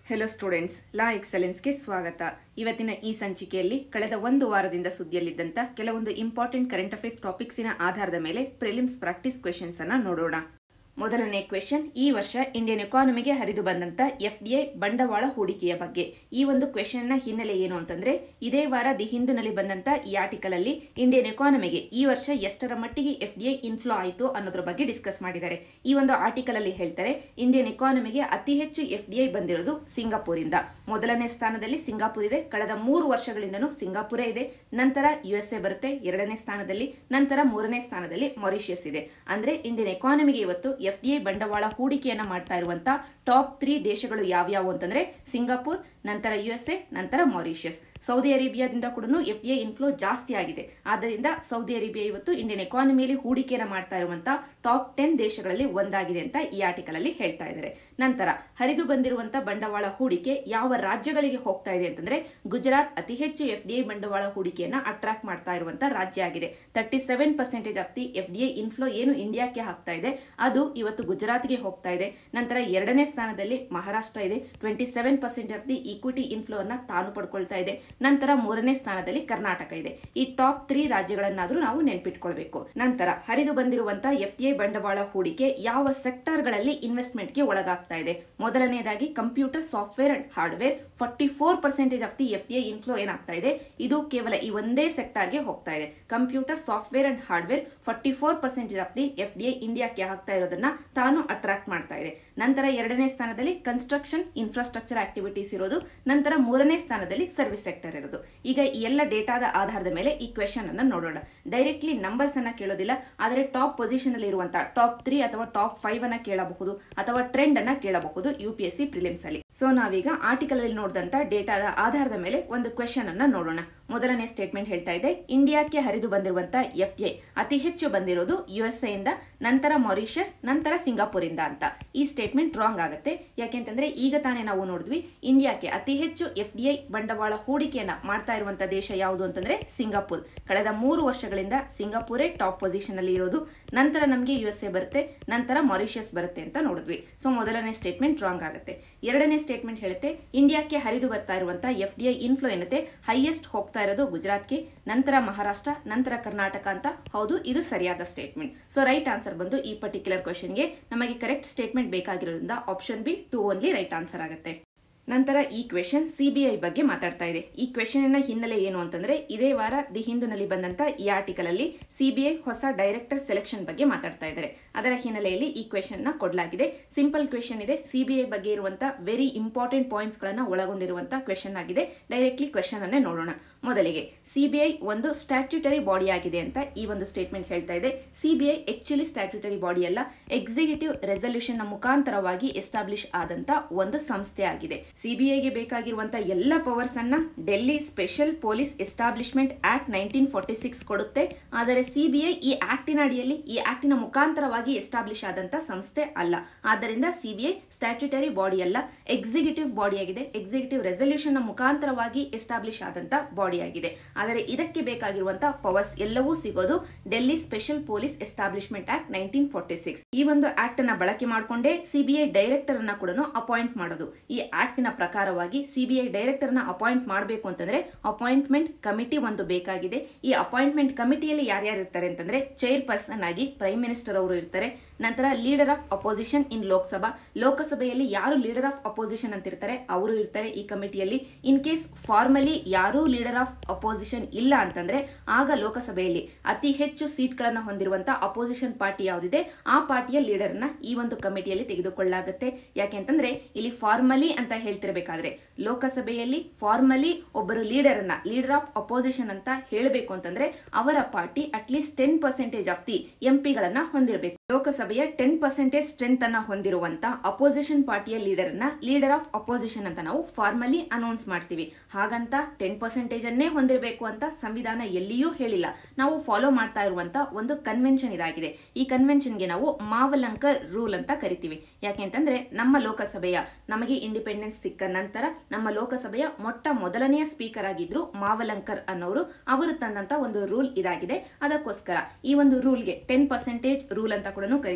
hello students ಲಾ ಎಕ್ಸಲೆನ್ಸ್ಗೆ ಸ್ವಾಗತ ಇವತ್ತಿನ ಈ ಸಂಚಿಕೆಯಲ್ಲಿ ಕಳೆದ ಒಂದು ವಾರದಿಂದ ಸುದ್ದಿಯಲ್ಲಿದ್ದಂಥ ಕೆಲವೊಂದು ಇಂಪಾರ್ಟೆಂಟ್ ಕರೆಂಟ್ ಅಫೇರ್ಸ್ ಟಾಪಿಕ್ಸಿನ ಆಧಾರದ ಮೇಲೆ ಪ್ರಿಲಿಮ್ಸ್ ಪ್ರಾಕ್ಟೀಸ್ ಕ್ವೆಶನ್ಸ್ ಅನ್ನ ನೋಡೋಣ ಮೊದಲನೇ ಕ್ವೆಶನ್ ಈ ವರ್ಷ ಇಂಡಿಯನ್ ಎಕಾನಮಿಗೆ ಹರಿದು ಬಂದಂತ ಎಫ್ಡಿಐ ಬಂಡವಾಳ ಹೂಡಿಕೆಯ ಬಗ್ಗೆ ಈ ಒಂದು ಕ್ವೆಶನ್ ನ ಹಿನ್ನೆಲೆ ಏನು ಅಂತಂದ್ರೆ ಇದೇ ವಾರ ದಿ ಹಿಂದೂನಲ್ಲಿ ಬಂದಂತ ಈ ಆರ್ಟಿಕಲ್ ಅಲ್ಲಿ ಇಂಡಿಯನ್ ಎಕಾನಮಿಗೆ ಈ ವರ್ಷ ಎಷ್ಟರ ಮಟ್ಟಿಗೆ ಎಫ್ಡಿಐ ಇನ್ಫ್ಲೋ ಆಯಿತು ಅನ್ನೋದ್ರ ಬಗ್ಗೆ ಡಿಸ್ಕಸ್ ಮಾಡಿದ್ದಾರೆ ಈ ಒಂದು ಆರ್ಟಿಕಲ್ ಅಲ್ಲಿ ಹೇಳ್ತಾರೆ ಇಂಡಿಯನ್ ಎಕಾನಮಿಗೆ ಅತಿ ಹೆಚ್ಚು ಎಫ್ಡಿಐ ಬಂದಿರೋದು ಸಿಂಗಾಪುರಿಂದ ಮೊದಲನೇ ಸ್ಥಾನದಲ್ಲಿ ಸಿಂಗಾಪುರ್ ಇದೆ ಕಳೆದ ಮೂರು ವರ್ಷಗಳಿಂದನೂ ಸಿಂಗಾಪುರೇ ಇದೆ ನಂತರ ಯು ಎಸ್ ಎ ಬರುತ್ತೆ ಎರಡನೇ ಸ್ಥಾನದಲ್ಲಿ ನಂತರ ಮೂರನೇ ಸ್ಥಾನದಲ್ಲಿ ಮಾರಿಷಿಯಸ್ ಇದೆ ಅಂದ್ರೆ ಇಂಡಿಯನ್ ಎಕಾನಮಿಗೆ ಇವತ್ತು ಎಫ್ ಡಿ ಐ ಬಂಡವಾಳ ಹೂಡಿಕೆಯನ್ನ ಮಾಡ್ತಾ ಇರುವಂತ ಟಾಪ್ ತ್ರೀ ದೇಶಗಳು ಯಾವ್ಯಾವು ಅಂತಂದ್ರೆ ಸಿಂಗಾಪುರ್ ನಂತರ ಯು ಎಸ್ ಎ ನಂತರ ಮಾರಿಷಿಯಸ್ ಸೌದಿ ಅರೇಬಿಯಾದಿಂದ ಕೂಡ ಎಫ್ ಡಿ ಐ ಇನ್ಫ್ಲೋ ಜಾಸ್ತಿ ಆಗಿದೆ ಆದ್ದರಿಂದ ಸೌದಿ ಅರೇಬಿಯಾ ಇವತ್ತು ಇಂಡಿಯನ್ ಎಕಾನಮಿಯಲ್ಲಿ ಹೂಡಿಕೆಯನ್ನ ಮಾಡ್ತಾ ಇರುವಂತ ಟಾಪ್ ಟೆನ್ ದೇಶಗಳಲ್ಲಿ ಒಂದಾಗಿದೆ ಅಂತ ಈ ಆರ್ಟಿಕಲ್ ಅಲ್ಲಿ ಹೇಳ್ತಾ ಇದ್ದಾರೆ ನಂತರ ಹರಿದು ಬಂದಿರುವಂತ ಬಂಡವಾಳ ಹೂಡಿಕೆ ಯಾವ ರಾಜ್ಯಗಳಿಗೆ ಹೋಗ್ತಾ ಇದೆ ಅಂತಂದ್ರೆ ಗುಜರಾತ್ ಅತಿ ಹೆಚ್ಚು ಎಫ್ ಡಿ ಐ ಬಂಡವಾಳ ಹೂಡಿಕೆಯನ್ನ ಅಟ್ರಾಕ್ಟ್ ಮಾಡ್ತಾ ಇರುವಂತ ರಾಜ್ಯ ಆಗಿದೆ thirty seven percentage of the F D I inflow ಏನು ಇಂಡಿಯಾಕ್ಕೆ ಹಾಕ್ತಾ ಇದೆ ಅದು ಇವತ್ತು ಗುಜರಾತ್ಗೆ ಹೋಗ್ತಾ ಇದೆ ನಂತರ ಎರಡನೇ ಸ್ಥಾನದಲ್ಲಿ ಮಹಾರಾಷ್ಟ್ರ ಇದೆ twenty seven percent of the equity inflow ಅನ್ನ ತಾನು ಪಡ್ಕೊಳ್ತಾ ಇದೆ ನಂತರ ಮೂರನೇ ಸ್ಥಾನದಲ್ಲಿ ಕರ್ನಾಟಕ ಇದೆ ಈ ಟಾಪ್ ತ್ರೀ ರಾಜ್ಯಗಳನ್ನಾದ್ರೂ ನಾವು ನೆನ್ಪಿಟ್ಕೊಳ್ಬೇಕು ನಂತರ ಹರಿದು ಬಂದಿರುವಂತಹ ಎಫ್ ಡಿ ಐ ಬಂಡವಾಳ ಹೂಡಿಕೆ ಯಾವ ಸೆಕ್ಟರ್ ಗಳಲ್ಲಿ ಇನ್ವೆಸ್ಟ್ಮೆಂಟ್ ಗೆ ಒಳಗಾಗ್ತಾ ಇದೆ ಮೊದಲನೇದಾಗಿ computer software and hardware forty four percentage of the F D I inflow ಏನಾಗ್ತಾ ಇದೆ ಇದು ಕೇವಲ ಈ ಒಂದೇ ಸೆಕ್ಟರ್ ಗೆ ಹೋಗ್ತಾ ಇದೆ computer software and hardware forty four percentage of the F D I ಇಂಡಿಯಾಕ್ಕೆ ಆಗ್ತಾ ಇರೋದನ್ನ ತಾನು ಅಟ್ರಾಕ್ಟ್ ಮಾಡ್ತಾ ಇದೆ ನಂತರ ಎರಡನೇ ಸ್ಥಾನದಲ್ಲಿ ಕನ್ಸ್ಟ್ರಕ್ಷನ್ ಇನ್ಫ್ರಾಸ್ಟ್ರಕ್ಚರ್ ಆಕ್ಟಿವಿಟೀಸ್ ಇರೋದು ನಂತರ ಮೂರನೇ ಸ್ಥಾನದಲ್ಲಿ ಸರ್ವಿಸ್ ಸೆಕ್ಟರ್ ಇರೋದು ಈಗ ಈ ಎಲ್ಲ ಡೇಟಾದ ಆಧಾರದ ಮೇಲೆ ಈ ಕ್ವೆಶನ್ ಅನ್ನ ನೋಡೋಣ ಡೈರೆಕ್ಟ್ಲಿ ನಂಬರ್ಸ್ ಅನ್ನ ಕೇಳೋದಿಲ್ಲ ಆದರೆ ಟಾಪ್ ಪೊಸಿಷನ್ ಅಲ್ಲಿ ಇರುವಂತಹ ಟಾಪ್ ತ್ರೀ ಅಥವಾ ಟಾಪ್ ಫೈವ್ ಅನ್ನ ಕೇಳಬಹುದು ಅಥವಾ ಟ್ರೆಂಡ್ ಅನ್ನ ಕೇಳಬಹುದು U P S C prelims ಅಲ್ಲಿ ಸೊ ನಾವೀಗ ಆರ್ಟಿಕಲ್ ಅಲ್ಲಿ ನೋಡಿದಂತ ಡೇಟಾದ ಆಧಾರದ ಮೇಲೆ ಒಂದು ಕ್ವೆಶನ್ ಅನ್ನ ನೋಡೋಣ ಮೊದಲನೇ ಸ್ಟೇಟ್ಮೆಂಟ್ ಹೇಳ್ತಾ ಇದೆ ಇಂಡಿಯಾಕ್ಕೆ ಹರಿದು ಬಂದಿರುವಂತಹ ಎಫ್ ಡಿ ಐ ಅತಿ ಹೆಚ್ಚು ಬಂದಿರೋದು ಯು ಎಸ್ ಎ ಇಂದ ನಂತರ ಮಾರಿಷಿಯಸ್ ನಂತರ ಸಿಂಗಾಪುರ್ ಇಂದ ಅಂತ ಈ ಸ್ಟೇಟ್ಮೆಂಟ್ ರಾಂಗ್ ಆಗುತ್ತೆ ಯಾಕೆಂತಂದ್ರೆ ಈಗ ತಾನೇ ನಾವು ನೋಡಿದ್ವಿ ಇಂಡಿಯಾಕ್ಕೆ ಅತಿ ಹೆಚ್ಚು ಎಫ್ ಡಿ ಐ ಬಂಡವಾಳ ಹೂಡಿಕೆಯನ್ನ ಮಾಡ್ತಾ ಇರುವಂತಹ ದೇಶ ಯಾವುದು ಅಂತಂದ್ರೆ ಸಿಂಗಾಪುರ್ ಕಳೆದ ಮೂರು ವರ್ಷಗಳಿಂದ ಸಿಂಗಾಪುರೇ ಟಾಪ್ ಪೊಸಿಷನ್ ಅಲ್ಲಿ ಇರೋದು ನಂತರ ನಮಗೆ ಯು ಎಸ್ ಎ ಬರುತ್ತೆ ನಂತರ ಮಾರಿಷಿಯಸ್ ಬರುತ್ತೆ ಅಂತ ನೋಡಿದ್ವಿ ಸೊ ಮೊದಲನೇ ಸ್ಟೇಟ್ಮೆಂಟ್ ರಾಂಗ್ ಆಗುತ್ತೆ ಎರಡನೇ ಸ್ಟೇಟ್ಮೆಂಟ್ ಹೇಳುತ್ತೆ ಇಂಡಿಯಾಕ್ಕೆ ಹರಿದು ಬರ್ತಾ ಇರುವಂತಹ ಎಫ್ ಡಿ ಐ ಇನ್ಫ್ಲೋ ಏನತ್ತೆ ಹೈಯೆಸ್ಟ್ ಹೋಗ್ತಾ ಇರೋದು ಗುಜರಾತ್ಗೆ ನಂತರ ಮಹಾರಾಷ್ಟ್ರ ನಂತರ ಕರ್ನಾಟಕ ಅಂತ ಹೌದು ಇದು ಸರಿಯಾದ ಸ್ಟೇಟ್ಮೆಂಟ್ ಸೊ ರೈಟ್ ಆನ್ಸರ್ ಬಂದು ಈ ಪರ್ಟಿಕ್ಯುಲರ್ ಕ್ವಶನ್ಗೆ ನಮಗೆ ಕರೆಕ್ಟ್ ಸ್ಟೇಟ್ಮೆಂಟ್ ಬೇಕಾಗಿರೋದ್ರಿಂದ option B two only right answer ಆಗುತ್ತೆ ನಂತರ ಈ ಕ್ವೆಶನ್ ಸಿಬಿಐ ಬಗ್ಗೆ ಮಾತಾಡ್ತಾ ಇದೆ ಈ ಕ್ವೆಶನ್ ಹಿನ್ನೆಲೆ ಏನು ಅಂತಂದ್ರೆ ಇದೇ ವಾರ ದಿ ಹಿಂದೂನಲ್ಲಿ ಬಂದಂತ ಈ ಆರ್ಟಿಕಲ್ ಅಲ್ಲಿ ಸಿಬಿಐ ಹೊಸ ಡೈರೆಕ್ಟರ್ ಸೆಲೆಕ್ಷನ್ ಬಗ್ಗೆ ಮಾತಾಡ್ತಾ ಇದ್ದಾರೆ ಅದರ ಹಿನ್ನೆಲೆಯಲ್ಲಿ ಈ ಕ್ವೆಶನ್ ನ ಕೊಡಲಾಗಿದೆ ಸಿಂಪಲ್ ಕ್ವೆಶನ್ ಇದೆ ಸಿಬಿಐ ಬಗ್ಗೆ ಇರುವಂತಹ ವೆರಿ ಇಂಪಾರ್ಟೆಂಟ್ ಪಾಯಿಂಟ್ಸ್ ಗಳನ್ನ ಒಳಗೊಂಡಿರುವಂತಹ ಕ್ವೆಶನ್ ಆಗಿದೆ ಡೈರೆಕ್ಟ್ಲಿ ಕ್ವೆಶನ್ ಅನ್ನೇ ನೋಡೋಣ ಮೊದಲಿಗೆ ಸಿಬಿಐ ಒಂದು ಸ್ಟ್ಯಾಟ್ಯೂಟರಿ ಬಾಡಿ ಆಗಿದೆ ಅಂತ ಈ ಒಂದು ಸ್ಟೇಟ್ಮೆಂಟ್ ಹೇಳ್ತಾ ಇದೆ ಸಿಬಿಐ ಆಕ್ಚುಲಿ ಸ್ಟ್ಯಾಟ್ಯೂಟರಿ ಬಾಡಿ ಅಲ್ಲ ಎಕ್ಸಿಕ್ಯೂಟಿವ್ ರೆಸಲ್ಯೂಷನ್ ನ ಮುಖಾಂತರವಾಗಿ ಎಸ್ಟಾಬ್ಲಿಷ್ ಆದಂತ ಒಂದು ಸಂಸ್ಥೆ ಆಗಿದೆ ಸಿಬಿಐಗೆ ಬೇಕಾಗಿರುವಂತಹ ಎಲ್ಲ ಪವರ್ಸ್ ಅನ್ನ Delhi special police establishment act nineteen forty six ಕೊಡುತ್ತೆ ಆದರೆ ಸಿಬಿಐ ಈ ಆಕ್ಟಿನ ಅಡಿಯಲ್ಲಿ ಈ ಆಕ್ಟಿನ ಮುಖಾಂತರವಾಗಿ ಎಸ್ಟಾಬ್ಲಿಷ್ ಆದಂತ ಸಂಸ್ಥೆ ಅಲ್ಲ ಆದ್ದರಿಂದ ಸಿಬಿಐ ಸ್ಟ್ಯಾಟ್ಯೂಟರಿ ಬಾಡಿ ಅಲ್ಲ ಎಕ್ಸಿಕ್ಯೂಟಿವ್ ಬಾಡಿ ಆಗಿದೆ ಎಕ್ಸಿಕ್ಯೂಟಿವ್ ರೆಸಲ್ಯೂಷನ್ ನ ಮುಖಾಂತರವಾಗಿ ಎಸ್ಟಾಬ್ಲಿಷ್ ಆದಂತ ಬಾಡಿ ಆಗಿದೆ ಆದರೆ ಇದಕ್ಕೆ ಬೇಕಾಗಿರುವಂತಹ ಪವರ್ಸ್ ಎಲ್ಲವೂ ಸಿಗೋದು Delhi special police establishment act nineteen forty six ಈ ಒಂದು ಆಕ್ಟ್ ಅನ್ನ ಬಳಕೆ ಮಾಡಿಕೊಂಡೇ ಸಿಬಿಐ ಡೈರೆಕ್ಟರ್ ಅನ್ನ ಕೂಡ ಅಪಾಯಿಂಟ್ ಮಾಡೋದು ಈ ಆಕ್ಟ್ ನ ಪ್ರಕಾರವಾಗಿ ಸಿಬಿಐ ಡೈರೆಕ್ಟರ್ ನ ಅಪಾಯಿಂಟ್ ಮಾಡಬೇಕು ಅಂತಂದ್ರೆ ಅಪಾಯಿಂಟ್ಮೆಂಟ್ ಕಮಿಟಿ ಒಂದು ಬೇಕಾಗಿದೆ ಈ ಅಪಾಯಿಂಟ್ಮೆಂಟ್ ಕಮಿಟಿಯಲ್ಲಿ ಯಾರ್ಯಾರು ಇರ್ತಾರೆ ಅಂತಂದ್ರೆ ಚೇರ್ ಪರ್ಸನ್ ಆಗಿ ಪ್ರೈಮ್ ಮಿನಿಸ್ಟರ್ ಅವರು ಇರ್ತಾರೆ ನಂತರ leader of opposition in Lok Sabha ಲೋಕಸಭೆಯಲ್ಲಿ ಯಾರು ಲೀಡರ್ ಆಫ್ ಅಪೋಸಿಷನ್ ಅಂತ ಇರ್ತಾರೆ ಅವರು ಇರ್ತಾರೆ ಈ ಕಮಿಟಿಯಲ್ಲಿ ಇನ್ ಕೇಸ್ ಫಾರ್ಮಲಿ ಯಾರೂ ಲೀಡರ್ ಆಫ್ ಅಪೋಸಿಷನ್ ಇಲ್ಲ ಅಂತಂದ್ರೆ ಆಗ ಲೋಕಸಭೆಯಲ್ಲಿ ಅತಿ ಹೆಚ್ಚು ಸೀಟ್ಗಳನ್ನು ಹೊಂದಿರುವಂತಹ ಅಪೋಸಿಷನ್ ಪಾರ್ಟಿ ಯಾವುದಿದೆ ಆ ಪಾರ್ಟಿಯ ಲೀಡರ್ ನ ಈ ಒಂದು ಕಮಿಟಿಯಲ್ಲಿ ತೆಗೆದುಕೊಳ್ಳಲಾಗುತ್ತೆ ಯಾಕೆಂತಂದ್ರೆ ಇಲ್ಲಿ ಫಾರ್ಮಲಿ ಅಂತ ಹೇಳ್ತಿರ್ಬೇಕಾದ್ರೆ ಲೋಕಸಭೆಯಲ್ಲಿ ಫಾರ್ಮಲಿ ಒಬ್ಬರು ಲೀಡರ್ ಅನ್ನ ಲೀಡರ್ ಆಫ್ ಅಪೋಸಿಷನ್ ಅಂತ ಹೇಳಬೇಕು ಅಂತಂದ್ರೆ ಅವರ party at least ten percentage of the ಎಂಪಿಗಳನ್ನ ಹೊಂದಿರಬೇಕು ಲೋಕಸಭೆಯ ಟೆನ್ ಪರ್ಸೆಂಟೇಜ್ ಸ್ಟ್ರೆಂತ್ ಅನ್ನ ಹೊಂದಿರುವಂತ ಅಪೋಸಿಷನ್ ಪಾರ್ಟಿಯ ಲೀಡರ್ ಅನ್ನ ಲೀಡರ್ ಆಫ್ ಅಪೋಸಿಷನ್ ಅಂತ ನಾವು ಫಾರ್ಮಲಿ ಅನೌನ್ಸ್ ಮಾಡ್ತೀವಿ ಹಾಗಂತ ಟೆನ್ ಪರ್ಸೆಂಟೇಜ್ ಅನ್ನೇ ಹೊಂದಿರಬೇಕು ಅಂತ ಸಂವಿಧಾನ ಎಲ್ಲಿಯೂ ಹೇಳಿಲ್ಲ ನಾವು ಫಾಲೋ ಮಾಡ್ತಾ ಇರುವಂತ ಒಂದು ಕನ್ವೆನ್ಷನ್ ಇದಾಗಿದೆ ಈ ಕನ್ವೆನ್ಷನ್ಗೆ ನಾವು ಮಾವಲಂಕರ್ ರೂಲ್ ಅಂತ ಕರಿತೀವಿ ಯಾಕೆಂತಂದ್ರೆ ನಮ್ಮ ಲೋಕಸಭೆಯ ನಮಗೆ ಇಂಡಿಪೆಂಡೆನ್ಸ್ ಸಿಕ್ಕ ನಂತರ ನಮ್ಮ ಲೋಕಸಭೆಯ ಮೊಟ್ಟ ಮೊದಲನೆಯ ಸ್ಪೀಕರ್ ಆಗಿದ್ರು ಮಾವಲಂಕರ್ ಅನ್ನೋರು ಅವರು ತಂದಂತ ಒಂದು ರೂಲ್ ಇದಾಗಿದೆ ಅದಕ್ಕೋಸ್ಕರ ಈ ಒಂದು ರೂಲ್ಗೆ ಟೆನ್ ಪರ್ಸೆಂಟೇಜ್ ರೂಲ್ ಅಂತ ಕೂಡ ಕರಿತೀವಿ